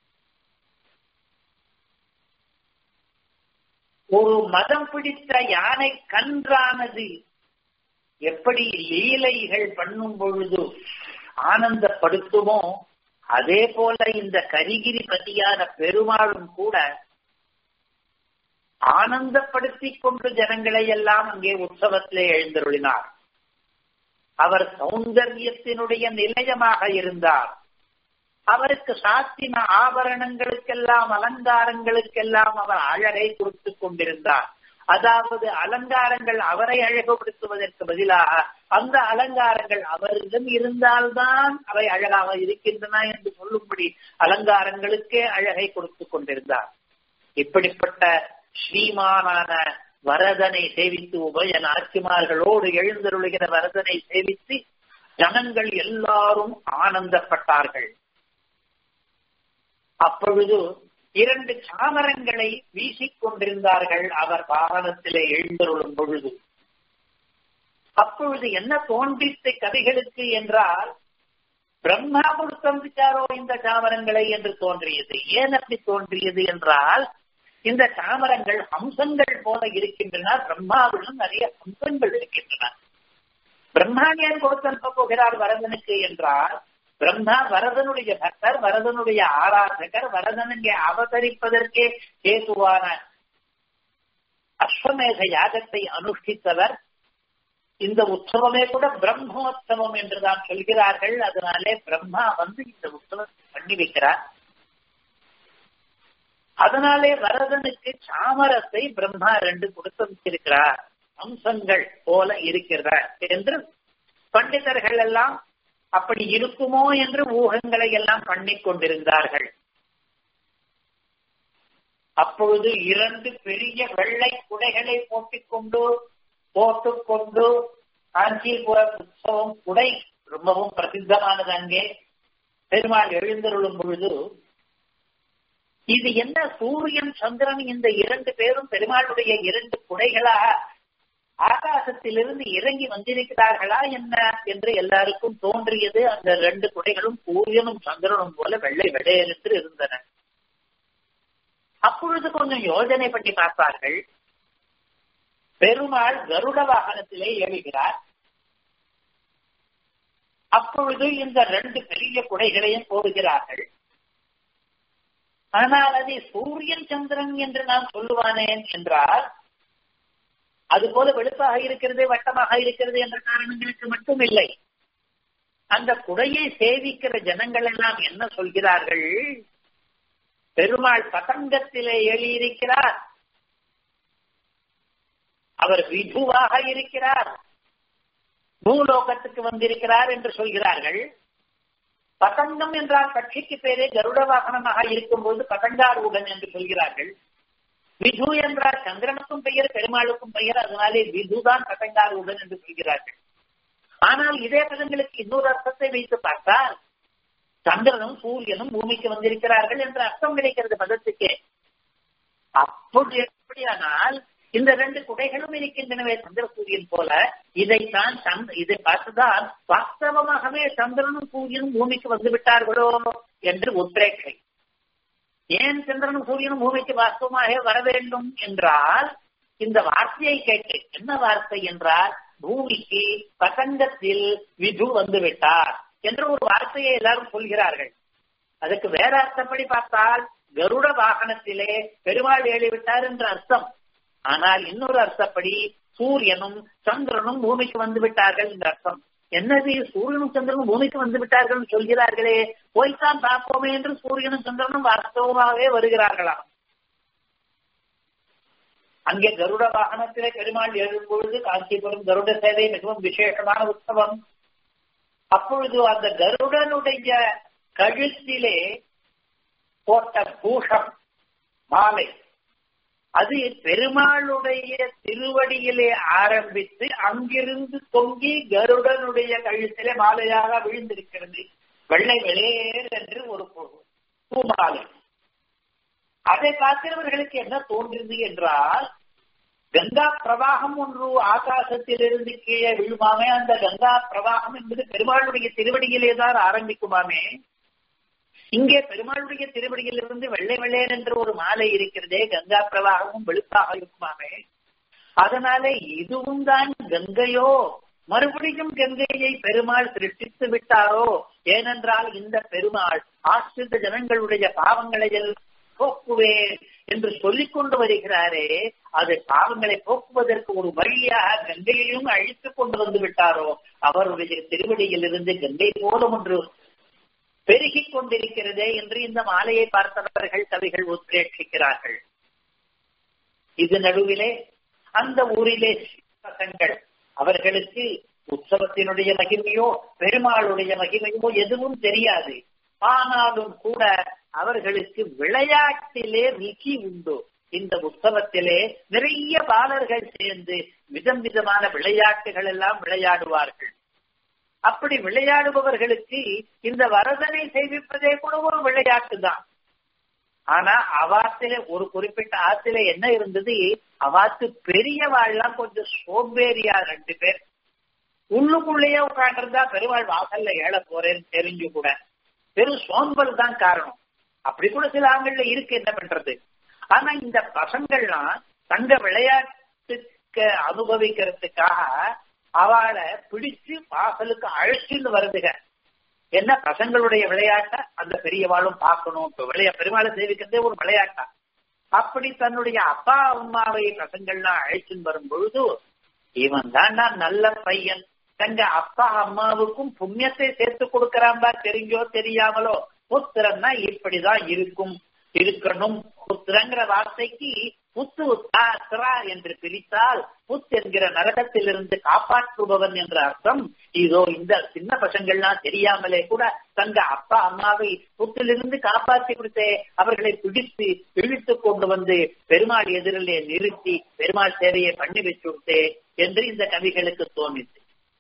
ஒரு மதம் பிடித்த யானை கன்றானது எப்படி லீலைகள் பண்ணும் பொழுது ஆனந்தப்படுத்துமோ அதே போல இந்த கரிகிரி பதியான பெருமாளும் கூட ஆனந்தப்படுத்திக் கொண்டு ஜனங்களை எல்லாம் அங்கே உற்சவத்திலே எழுந்தருளினார் அவர் சௌந்தரியத்தினுடைய நிலையமாக இருந்தார் அவருக்கு சாத்தின ஆபரணங்களுக்கெல்லாம் அலங்காரங்களுக்கெல்லாம் அவர் அழகை கொடுத்து கொண்டிருந்தார் அதாவது அலங்காரங்கள் அவரை அழகுபடுத்துவதற்கு பதிலாக அந்த அலங்காரங்கள் அவரிடம் இருந்தால்தான் அவை அழகாக இருக்கின்றன என்று சொல்லும்படி அலங்காரங்களுக்கே அழகை கொடுத்து கொண்டிருந்தார் இப்படிப்பட்ட ஸ்ரீமானான வரதனை சேவித்து உபய நாச்சிமார்களோடு எழுந்தருளுகிற வரதனை சேவித்து ஜனங்கள் எல்லாரும் ஆனந்தப்பட்டார்கள் அப்பொழுது இரண்டு சாமரங்களை வீசிக் கொண்டிருந்தார்கள் அவர் வாகனத்திலே எழுந்தருளும் பொழுது அப்பொழுது என்ன தோன்றித்த கதைகளுக்கு என்றால் பிரம்மா கொடுத்திருந்தாரோ இந்த சாமரங்களை என்று தோன்றியது ஏன் அப்படி தோன்றியது என்றால் இந்த சாமரங்கள் ஹம்சங்கள் போல இருக்கின்றன பிரம்மாவிலும் நிறைய ஹம்சங்கள் இருக்கின்றன பிரம்மா ஏன் கொடுத்தனுப்ப போகிறார் வரதனுக்கு என்றால் பிரம்மா வரதனுடைய பக்தர் வரதனுடைய ஆராதகர் வரதன் இங்கே அவதரிப்பதற்கே கேதுவான அஸ்வமேத யாகத்தை அனுஷ்டித்தவர் இந்த உற்சவமே கூட பிரம்மோத்சவம் என்றுதான் சொல்கிறார்கள் அதனாலே பிரம்மா வந்து இந்த உற்சவத்தை பண்ணி வைக்கிறார் அதனாலே வரதனுக்கு சாமரத்தை பிரம்மா ரெண்டு கொடுத்து வச்சிருக்கிறார் அம்சங்கள் போல இருக்கிறார் என்று பண்டிதர்கள் எல்லாம் அப்படி இருக்குமோ என்று ஊகங்களை எல்லாம் பண்ணிக் கொண்டிருந்தார்கள் அப்பொழுது இரண்டு பெரிய வெள்ளை குடைகளை போட்டிக்கொண்டு போட்டுக்கொண்டு காஞ்சிபுர உற்சவம் குடை ரொம்பவும் பிரசித்தமானது அங்கே பெருமாள் எழுந்தருளும் பொழுது இது என்ன சூரியன் சந்திரன் இந்த இரண்டு பேரும் பெருமாளுடைய இரண்டு குடைகளாக ஆகாசத்திலிருந்து இறங்கி வந்திருக்கிறார்களா என்ன என்று எல்லாருக்கும் தோன்றியது அந்த ரெண்டு குடைகளும் சூரியனும் சந்திரனும் போல வெள்ளை வெள்ளையென்று இருந்தன அப்பொழுது கொஞ்சம் யோஜனை பண்ணி பார்ப்பார்கள் பெருமாள் கருட வாகனத்திலே எழுகிறார் அப்பொழுது இந்த ரெண்டு பெரிய குடைகளையும் போடுகிறார்கள் ஆனால் அதை சூரியன் சந்திரன் என்று நான் சொல்லுவானேன் என்றால் அது போல வெளுப்பாக இருக்கிறது வட்டமாக இருக்கிறது என்ற காரணங்களுக்கு மட்டும் இல்லை அந்த குடையை சேவிக்கிற ஜனங்கள் எல்லாம் என்ன சொல்கிறார்கள் பெருமாள் பதங்கத்திலே எழுதியிருக்கிறார் அவர் விதுவாக இருக்கிறார் பூலோகத்துக்கு வந்திருக்கிறார் என்று சொல்கிறார்கள் பதங்கம் என்றால் கட்சிக்கு பேரே கருட வாகனமாக இருக்கும்போது பதங்காரூடன் என்று சொல்கிறார்கள் விது என்றால் சந்திரனுக்கும் பெயர் பெருமாளுக்கும் பெயர் அதனாலே விதுதான் பதங்காரூடன் என்று சொல்கிறார்கள் ஆனால் இதே பதங்களுக்கு இன்னொரு அர்த்தத்தை வைத்து பார்த்தால் சந்திரனும் சூரியனும் பூமிக்கு வந்திருக்கிறார்கள் என்ற அர்த்தம் கிடைக்கிறது பதத்துக்கே அப்படி எப்படியானால் இந்த ரெண்டு குடைகளும் இருக்கின்றனவே சந்திர சூரியன் போல இதைத்தான் சந்த் இதை பார்த்துதான் வாஸ்தவமாகவே சந்திரனும் சூரியனும் பூமிக்கு வந்து விட்டார்களோ என்று உத்ரேகை ஏன் சந்திரனும் சூரியனும் பூமிக்கு வாஸ்தவமாக வர வேண்டும் என்றால் இந்த வார்த்தையை கேட்டு என்ன வார்த்தை என்றால் பூமிக்கு பசங்கத்தில் விது வந்து விட்டார் என்ற ஒரு வார்த்தையை எல்லாரும் சொல்கிறார்கள் அதுக்கு வேற அர்த்தப்படி பார்த்தால் கருட வாகனத்திலே பெருமாள் ஏறிவிட்டார் என்ற அர்த்தம் ஆனால் இன்னொரு அர்த்தப்படி சூரியனும் சந்திரனும் பூமிக்கு வந்து விட்டார்கள் என்ற அர்த்தம் என்னது சூரியனும் சந்திரனும் பூமிக்கு வந்து விட்டார்கள் சொல்கிறார்களே போய்தான் பார்ப்போமே என்று சூரியனும் சந்திரனும் வாஸ்தவமாகவே வருகிறார்களாம் அங்கே கருட வாகனத்திலே பெருமாள் எழும்பொழுது காஞ்சிபுரம் கருட சேவை மிகவும் விசேஷமான உற்சவம் அப்பொழுது அந்த கருடனுடைய கழுத்திலே போட்ட பூஷம் மாலை அது பெருமாளுடைய திருவடியிலே ஆரம்பித்து அங்கிருந்து தொங்கி கருடனுடைய கழுத்திலே மாலையாக விழுந்திருக்கிறது வெள்ளை வெளியேறு என்று ஒரு பூமாலை அதை பார்க்கிறவர்களுக்கு என்ன தோன்றியது என்றால் கங்கா பிரவாகம் ஒன்று ஆகாசத்திலிருந்து கீழே விழுமாமே அந்த கங்கா பிரவாகம் என்பது பெருமாளுடைய திருவடியிலே தான் ஆரம்பிக்குமாமே இங்கே பெருமாளுடைய திருவடியிலிருந்து வெள்ளை வெள்ளையன் என்ற ஒரு மாலை இருக்கிறதே கங்கா பிரவாகமும் வெளுப்பாக இருக்குமாமே அதனால இதுவும் தான் கங்கையோ மறுபடியும் கங்கையை பெருமாள் சிருஷ்டித்து விட்டாரோ ஏனென்றால் இந்த பெருமாள் ஆசிரித்த ஜனங்களுடைய பாவங்களை போக்குவேன் என்று சொல்லிக் கொண்டு வருகிறாரே அது பாவங்களை போக்குவதற்கு ஒரு வழியாக கங்கையையும் அழித்துக் கொண்டு வந்து விட்டாரோ அவருடைய திருவடியில் இருந்து கங்கை போல ஒன்று பெருகிக் கொண்டிருக்கிறதே என்று இந்த மாலையை பார்த்தவர்கள் கவிகள் உத்ரேட்சிக்கிறார்கள் இது நடுவிலே அந்த ஊரிலே பசங்கள் அவர்களுக்கு உற்சவத்தினுடைய மகிமையோ பெருமாளுடைய மகிமையோ எதுவும் தெரியாது ஆனாலும் கூட அவர்களுக்கு விளையாட்டிலே ருச்சி உண்டு இந்த உற்சவத்திலே நிறைய பாலர்கள் சேர்ந்து விதம் விதமான விளையாட்டுகள் எல்லாம் விளையாடுவார்கள் அப்படி விளையாடுபவர்களுக்கு இந்த வரதனை செய்விப்பதே கூட ஒரு விளையாட்டு தான் ஆனா அவாத்துல ஒரு குறிப்பிட்ட ஆத்துல என்ன இருந்தது அவாத்து பெரியவாள்லாம் கொஞ்சம் சோம்பேறியா ரெண்டு பேர் உள்ளுக்குள்ளேயே உட்காண்டிருந்தா பெருவாள் வாசல்ல ஏழ போறேன்னு தெரிஞ்சு கூட பெரும் சோம்பல் தான் காரணம் அப்படி கூட சில ஆண்கள்ல இருக்கு என்ன பண்றது ஆனா இந்த பசங்கள்லாம் தங்க விளையாட்டுக்கு அனுபவிக்கிறதுக்காக அவளை பிடிச்சு வாசலுக்கு அழைச்சின்னு வருதுக என்ன பசங்களுடைய விளையாட்ட அந்த பெரியவாளும் பார்க்கணும் இப்ப விளையா பெருமாளை சேவிக்கிறதே ஒரு விளையாட்டா அப்படி தன்னுடைய அப்பா அம்மாவை பசங்கள்லாம் அழைச்சின்னு வரும் பொழுது இவன் தான் நல்ல பையன் தங்க அப்பா அம்மாவுக்கும் புண்ணியத்தை சேர்த்து கொடுக்கறாம்பா தெரிஞ்சோ தெரியாமலோ புத்திரன்னா இப்படிதான் இருக்கும் இருக்கணும் புத்திரங்கிற வார்த்தைக்கு புத்து உத்தா என்று பிரித்தால் புத் என்கிற நரகத்திலிருந்து காப்பாற்றுபவன் என்ற அர்த்தம் இதோ இந்த சின்ன பசங்கள்லாம் தெரியாமலே கூட தங்க அப்பா அம்மாவை புத்திலிருந்து காப்பாற்றி கொடுத்தே அவர்களை பிடித்து இழுத்து கொண்டு வந்து பெருமாள் எதிரிலே நிறுத்தி பெருமாள் சேவையை பண்ணி வச்சுட்டே என்று இந்த கவிகளுக்கு தோணித்து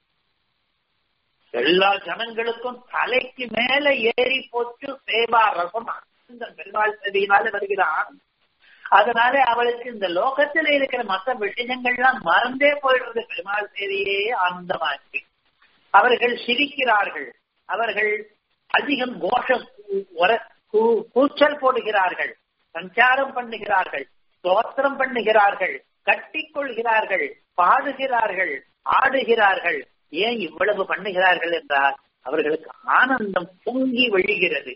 எல்லா ஜனங்களுக்கும் தலைக்கு மேல ஏறி போச்சு சேவா ரசம் இந்த பெருமாள் சேவையினால வருகிறான் அதனால அவளுக்கு இந்த லோகத்துல இருக்கிற மற்ற விஷயங்கள்லாம் மறந்தே போயிடுறது பெருமாள் சேவையே ஆனந்தமாச்சு அவர்கள் சிரிக்கிறார்கள் அவர்கள் அதிகம் கோஷம் கூச்சல் போடுகிறார்கள் சஞ்சாரம் பண்ணுகிறார்கள் ஸ்தோத்திரம் பண்ணுகிறார்கள் கட்டிக்கொள்கிறார்கள் பாடுகிறார்கள் ஆடுகிறார்கள் ஏன் இவ்வளவு பண்ணுகிறார்கள் என்றால் அவர்களுக்கு ஆனந்தம் பொங்கி வழிகிறது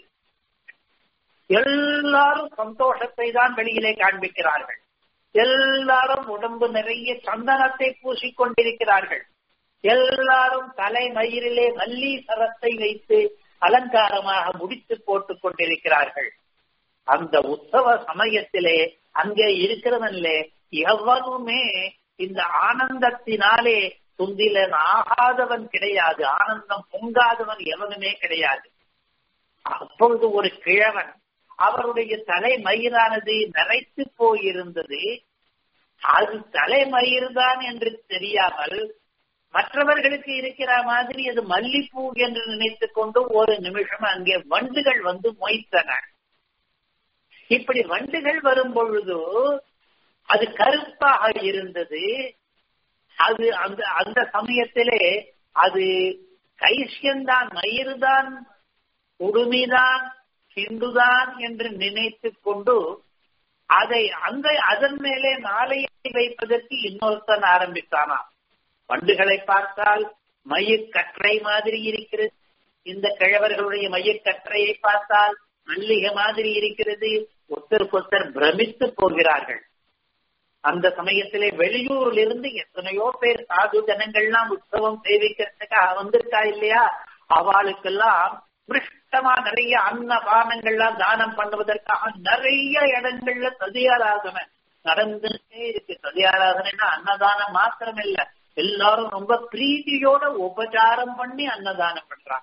எல்லாரும் சந்தோஷத்தை தான் வெளியிலே காண்பிக்கிறார்கள் எல்லாரும் உடம்பு நிறைய சந்தனத்தை பூசிக்கொண்டிருக்கிறார்கள் எல்லாரும் தலை மயிரிலே மல்லீசரத்தை வைத்து அலங்காரமாக முடித்து போட்டுக் கொண்டிருக்கிறார்கள் அந்த உற்சவ சமயத்திலே அங்கே இருக்கிறவன்லே எவனுமே இந்த ஆனந்தத்தினாலே துந்திலன் ஆகாதவன் கிடையாது ஆனந்தம் பொங்காதவன் எவனுமே கிடையாது அப்பொழுது ஒரு கிழவன் அவருடைய தலைமயிரானது நரைத்து போயிருந்தது அது தலைமயிர்தான் என்று தெரியாமல் மற்றவர்களுக்கு இருக்கிற மாதிரி அது மல்லிப்பூ என்று நினைத்துக் கொண்டு ஒரு நிமிஷம் அங்கே வண்டுகள் வந்து மொய்த்தன இப்படி வண்டுகள் வரும் பொழுது அது கருப்பாக இருந்தது அது அந்த அந்த சமயத்திலே அது கைசியந்தான் மயிர்தான் உடுமிதான் சிந்துதான் என்று நினைத்துக் கொண்டு அதை அந்த அதன் மேலே நாளையை வைப்பதற்கு இன்னொருத்தன் ஆரம்பித்தானா வண்டுகளை பார்த்தால் மயிர்கற்றை மாதிரி இருக்கிறது இந்த கிழவர்களுடைய மயிர்கற்றையை பார்த்தால் மல்லிகை மாதிரி இருக்கிறது ஒருத்தருக்கொத்தர் பிரமித்து போகிறார்கள் அந்த சமயத்திலே வெளியூரில் இருந்து எத்தனையோ பேர் சாது ஜனங்கள்லாம் உற்சவம் சேவிக்கிறதுக்காக வந்திருக்கா இல்லையா அவளுக்கெல்லாம் பிருஷ்டமா நிறைய அன்னபானங்கள்லாம் தானம் பண்ணுவதற்காக நிறைய இடங்கள்ல சதியாராதனை நடந்துட்டே இருக்கு சதியாராதனைனா அன்னதானம் மாத்திரம் இல்ல எல்லாரும் ரொம்ப பிரீதியோட உபச்சாரம் பண்ணி அன்னதானம் பண்றாங்க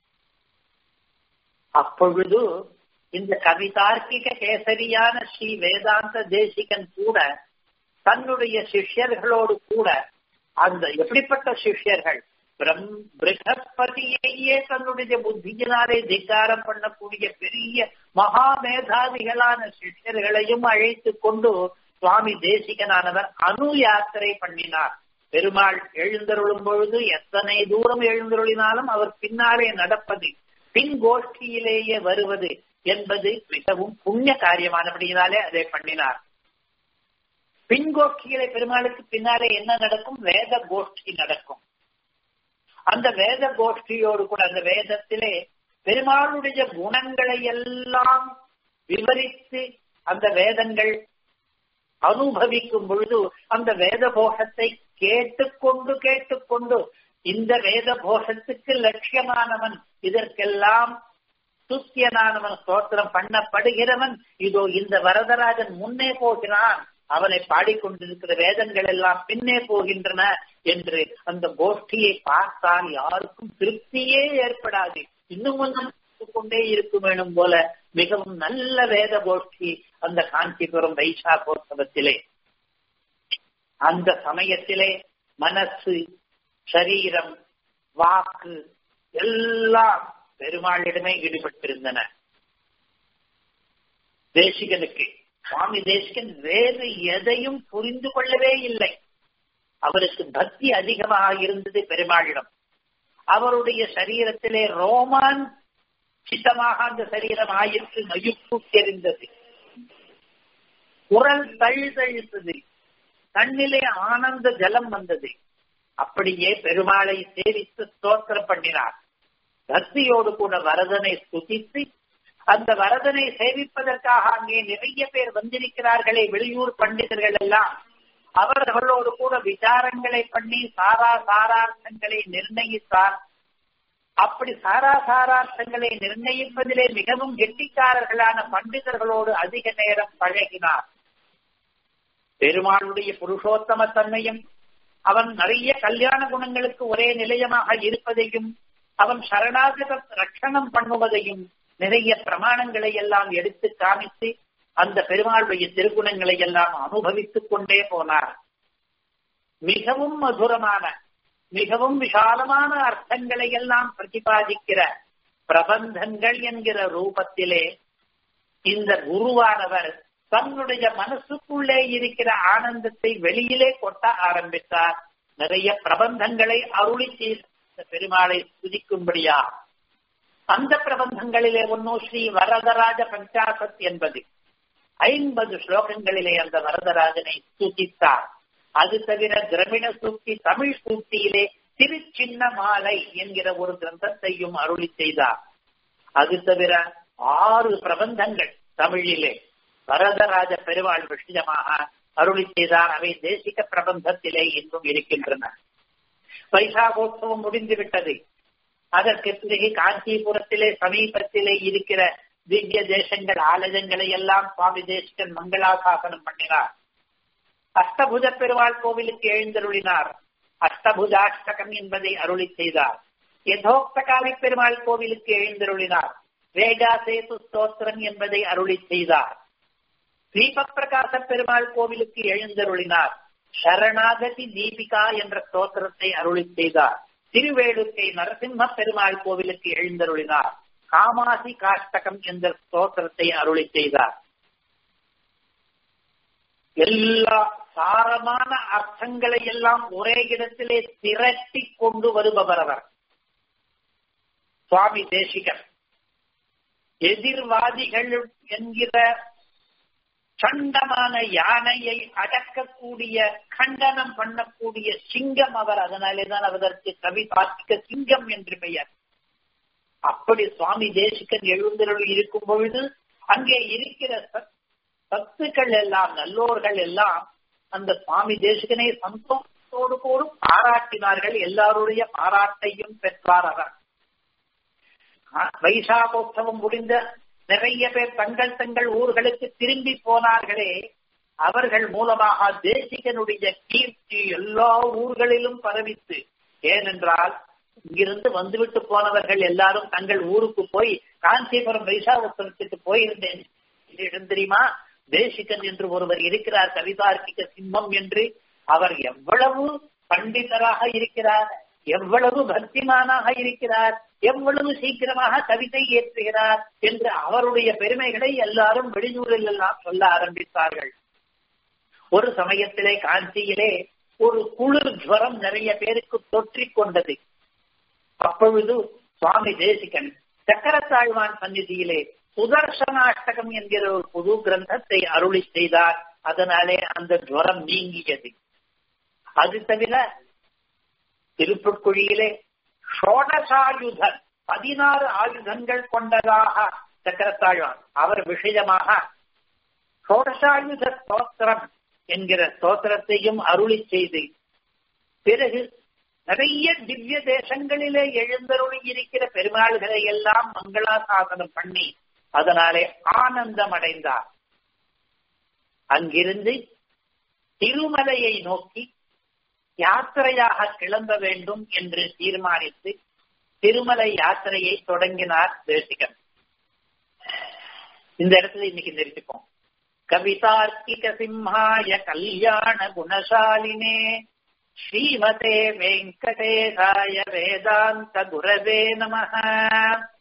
அப்பொழுது இந்த கவிதார்க்கிக கேசரியான ஸ்ரீ வேதாந்த தேசிகன் கூட தன்னுடைய சிஷ்யர்களோடு கூட அந்த எப்படிப்பட்ட சிஷ்யர்கள் பிரகஸ்பதியையே தன்னுடைய புத்தியினாலே திக்காரம் பண்ணக்கூடிய பெரிய மகா மேதாவிகளான சிஷ்யர்களையும் அழைத்து கொண்டு சுவாமி தேசிகனானவர் அணு யாத்திரை பண்ணினார் பெருமாள் எழுந்தருளும் பொழுது எத்தனை தூரம் எழுந்தருளினாலும் அவர் பின்னாலே நடப்பது பின் கோஷ்டியிலேயே வருவது என்பது மிகவும் புண்ணிய காரியமானபடியினாலே அதை பண்ணினார் பின் கோஷ்டியிலே பெருமாளுக்கு பின்னாலே என்ன நடக்கும் வேத கோஷ்டி நடக்கும் அந்த வேத கோஷ்டியோடு கூட அந்த வேதத்திலே பெருமாளுடைய குணங்களை எல்லாம் விவரித்து அந்த வேதங்கள் அனுபவிக்கும் பொழுது அந்த வேத கோஷத்தை கேட்டுக்கொண்டு கேட்டுக்கொண்டு இந்த வேத கோஷத்துக்கு லட்சியமானவன் இதற்கெல்லாம் சுத்தியனானவன் ஸ்தோத்திரம் பண்ணப்படுகிறவன் இதோ இந்த வரதராஜன் முன்னே போகிறான் அவனை பாடிக்கொண்டிருக்கிற வேதங்கள் எல்லாம் பின்னே போகின்றன என்று அந்த கோஷ்டியை பார்த்தால் யாருக்கும் திருப்தியே ஏற்படாது இன்னும் கொஞ்சம் கொண்டே இருக்கும் வேணும் போல மிகவும் நல்ல வேத கோஷ்டி அந்த காஞ்சிபுரம் வைசாகோத்சவத்திலே அந்த சமயத்திலே மனசு சரீரம் வாக்கு எல்லாம் பெருமாளிடமே ஈடுபட்டிருந்தன தேசிகனுக்கு சுவாமி தேசிகன் வேறு எதையும் புரிந்து கொள்ளவே இல்லை அவருக்கு பக்தி அதிகமாக இருந்தது பெருமாளிடம் அவருடைய சரீரத்திலே ரோமான் சித்தமாக அந்த சரீரம் ஆயிற்று மயுப்பு தெரிந்தது குரல் தழுதழுத்தது கண்ணிலே ஆனந்த ஜலம் வந்தது அப்படியே பெருமாளை சேவித்து ஸ்தோத்திரம் பண்ணினார் பக்தியோடு கூட வரதனை ஸ்துதித்து அந்த வரதனை சேவிப்பதற்காக அங்கே நிறைய பேர் வந்திருக்கிறார்களே வெளியூர் பண்டிதர்கள் எல்லாம் அவர்களோடு கூட விசாரங்களை பண்ணி சாரா சாரார்த்தங்களை நிர்ணயித்தார் அப்படி சாரா சாரார்த்தங்களை நிர்ணயிப்பதிலே மிகவும் கெட்டிக்காரர்களான பண்டிதர்களோடு அதிக நேரம் பழகினார் பெருமாளுடைய புருஷோத்தம தன்மையும் அவன் நிறைய கல்யாண குணங்களுக்கு ஒரே நிலையமாக இருப்பதையும் அவன் சரணாகத ரட்சணம் பண்ணுவதையும் நிறைய பிரமாணங்களை எல்லாம் எடுத்து காமித்து அந்த பெருமாளுடைய திருக்குணங்களை எல்லாம் அனுபவித்துக் கொண்டே போனார் மிகவும் மதுரமான மிகவும் விசாலமான அர்த்தங்களை எல்லாம் பிரதிபாதிக்கிற பிரபந்தங்கள் என்கிற ரூபத்திலே இந்த குருவானவர் தன்னுடைய மனசுக்குள்ளே இருக்கிற ஆனந்தத்தை வெளியிலே கொட்ட ஆரம்பித்தார் நிறைய பிரபந்தங்களை அருளி செய்த பெருமாளை துதிக்கும்படியா அந்த பிரபந்தங்களிலே ஒன்னோ ஸ்ரீ வரதராஜ பஞ்சாசத் என்பது ஐம்பது ஸ்லோகங்களிலே அந்த வரதராஜனை சூச்சித்தார் அது தவிர திரவிட சூக்தி தமிழ் சூக்தியிலே திருச்சின்ன மாலை என்கிற ஒரு கிரந்தத்தையும் அருளி செய்தார் அது தவிர ஆறு பிரபந்தங்கள் தமிழிலே வரதராஜ பெருவாள் விஷயமாக அருளி செய்தார் அவை தேசிக பிரபந்தத்திலே இன்னும் இருக்கின்றன வைசாகோத்சவம் முடிந்துவிட்டது அதற்கு பிறகு காஞ்சிபுரத்திலே சமீபத்திலே இருக்கிற திவ்ய தேசங்கள் ஆலயங்களை எல்லாம் சுவாமி தேசிகன் மங்களாசாசனம் பண்ணினார் அஷ்டபுஜ பெருவாள் கோவிலுக்கு எழுந்தருளினார் அஷ்டபுஜாஷ்டகம் என்பதை அருளி செய்தார் யதோக்தகாலி பெருமாள் கோவிலுக்கு எழுந்தருளினார் வேகா சேது ஸ்தோத்திரம் என்பதை அருளி செய்தார் தீபப்பிரகாச பெருமாள் கோவிலுக்கு எழுந்தருளினார் சரணாகதி தீபிகா என்ற ஸ்தோத்திரத்தை அருளி செய்தார் திருவேடுக்கை நரசிம்ம பெருமாள் கோவிலுக்கு எழுந்தருளினார் காமாசி காஷ்டகம் என்ற ஸ்தோத்திரத்தை அருளி செய்தார் எல்லா சாரமான அர்த்தங்களை எல்லாம் ஒரே இடத்திலே திரட்டி கொண்டு வருபவர் அவர் சுவாமி தேசிகர் எதிர்வாதிகள் என்கிற சண்டமான யானையை அடக்கக்கூடிய கண்டனம் பண்ணக்கூடிய சிங்கம் அவர் அதனாலேதான் அதற்கு கவி பார்த்திக்க சிங்கம் என்று பெயர் அப்படி சுவாமி தேசிகன் எழுந்தருள் இருக்கும் பொழுது அங்கே இருக்கிற சத்துக்கள் எல்லாம் நல்லோர்கள் எல்லாம் அந்த சுவாமி தேசிகனை சந்தோஷத்தோடு கூட பாராட்டினார்கள் எல்லாருடைய பாராட்டையும் பெற்றார் அவர் வைசாகோத்சவம் முடிந்த நிறைய பேர் தங்கள் தங்கள் ஊர்களுக்கு திரும்பி போனார்களே அவர்கள் மூலமாக தேசிகனுடைய கீர்த்தி எல்லா ஊர்களிலும் பரவித்து ஏனென்றால் இங்கிருந்து வந்துவிட்டு போனவர்கள் எல்லாரும் தங்கள் ஊருக்கு போய் காஞ்சிபுரம் வைசாகோத்சவத்துக்கு போயிருந்தேன் தெரியுமா தேசிகன் என்று ஒருவர் இருக்கிறார் கவிதார்க்கிக சிம்மம் என்று அவர் எவ்வளவு பண்டிதராக இருக்கிறார் எவ்வளவு பக்திமானாக இருக்கிறார் எவ்வளவு சீக்கிரமாக கவிதை ஏற்றுகிறார் என்று அவருடைய பெருமைகளை எல்லாரும் வெளியூரில் எல்லாம் சொல்ல ஆரம்பித்தார்கள் ஒரு சமயத்திலே காஞ்சியிலே ஒரு குளிர் ஜுவரம் நிறைய பேருக்கு தொற்றிக் கொண்டது அப்பொழுது சுவாமி தேசிகன் சக்கரத்தாழ்வான் சந்நிதியிலே சுதர்சனாஷ்டகம் என்கிற ஒரு புது கிரந்தத்தை அருளி செய்தார் அதனாலே அந்த ஜுவரம் நீங்கியது அது தவிர திருப்புட்குழியிலே ஷோடசாயுதன் பதினாறு ஆயுதங்கள் கொண்டதாக சக்கரத்தாழ்வான் அவர் விஷயமாக ஷோடசாயுத ஸ்தோத்திரம் என்கிற ஸ்தோத்திரத்தையும் அருளி செய்து பிறகு நிறைய திவ்ய தேசங்களிலே எழுந்தருளி இருக்கிற பெருமாள்களை எல்லாம் மங்களாசாசனம் பண்ணி அதனாலே ஆனந்தம் அடைந்தார் அங்கிருந்து திருமலையை நோக்கி யாத்திரையாக கிளம்ப வேண்டும் என்று தீர்மானித்து திருமலை யாத்திரையை தொடங்கினார் தேசிகன் இந்த இடத்துல இன்னைக்கு நிறுத்திப்போம் கவிதார்க்கிக சிம்ஹாய கல்யாண குணசாலினே ஸ்ரீமதே வெங்கடேசாய வேதாந்த குரவே நம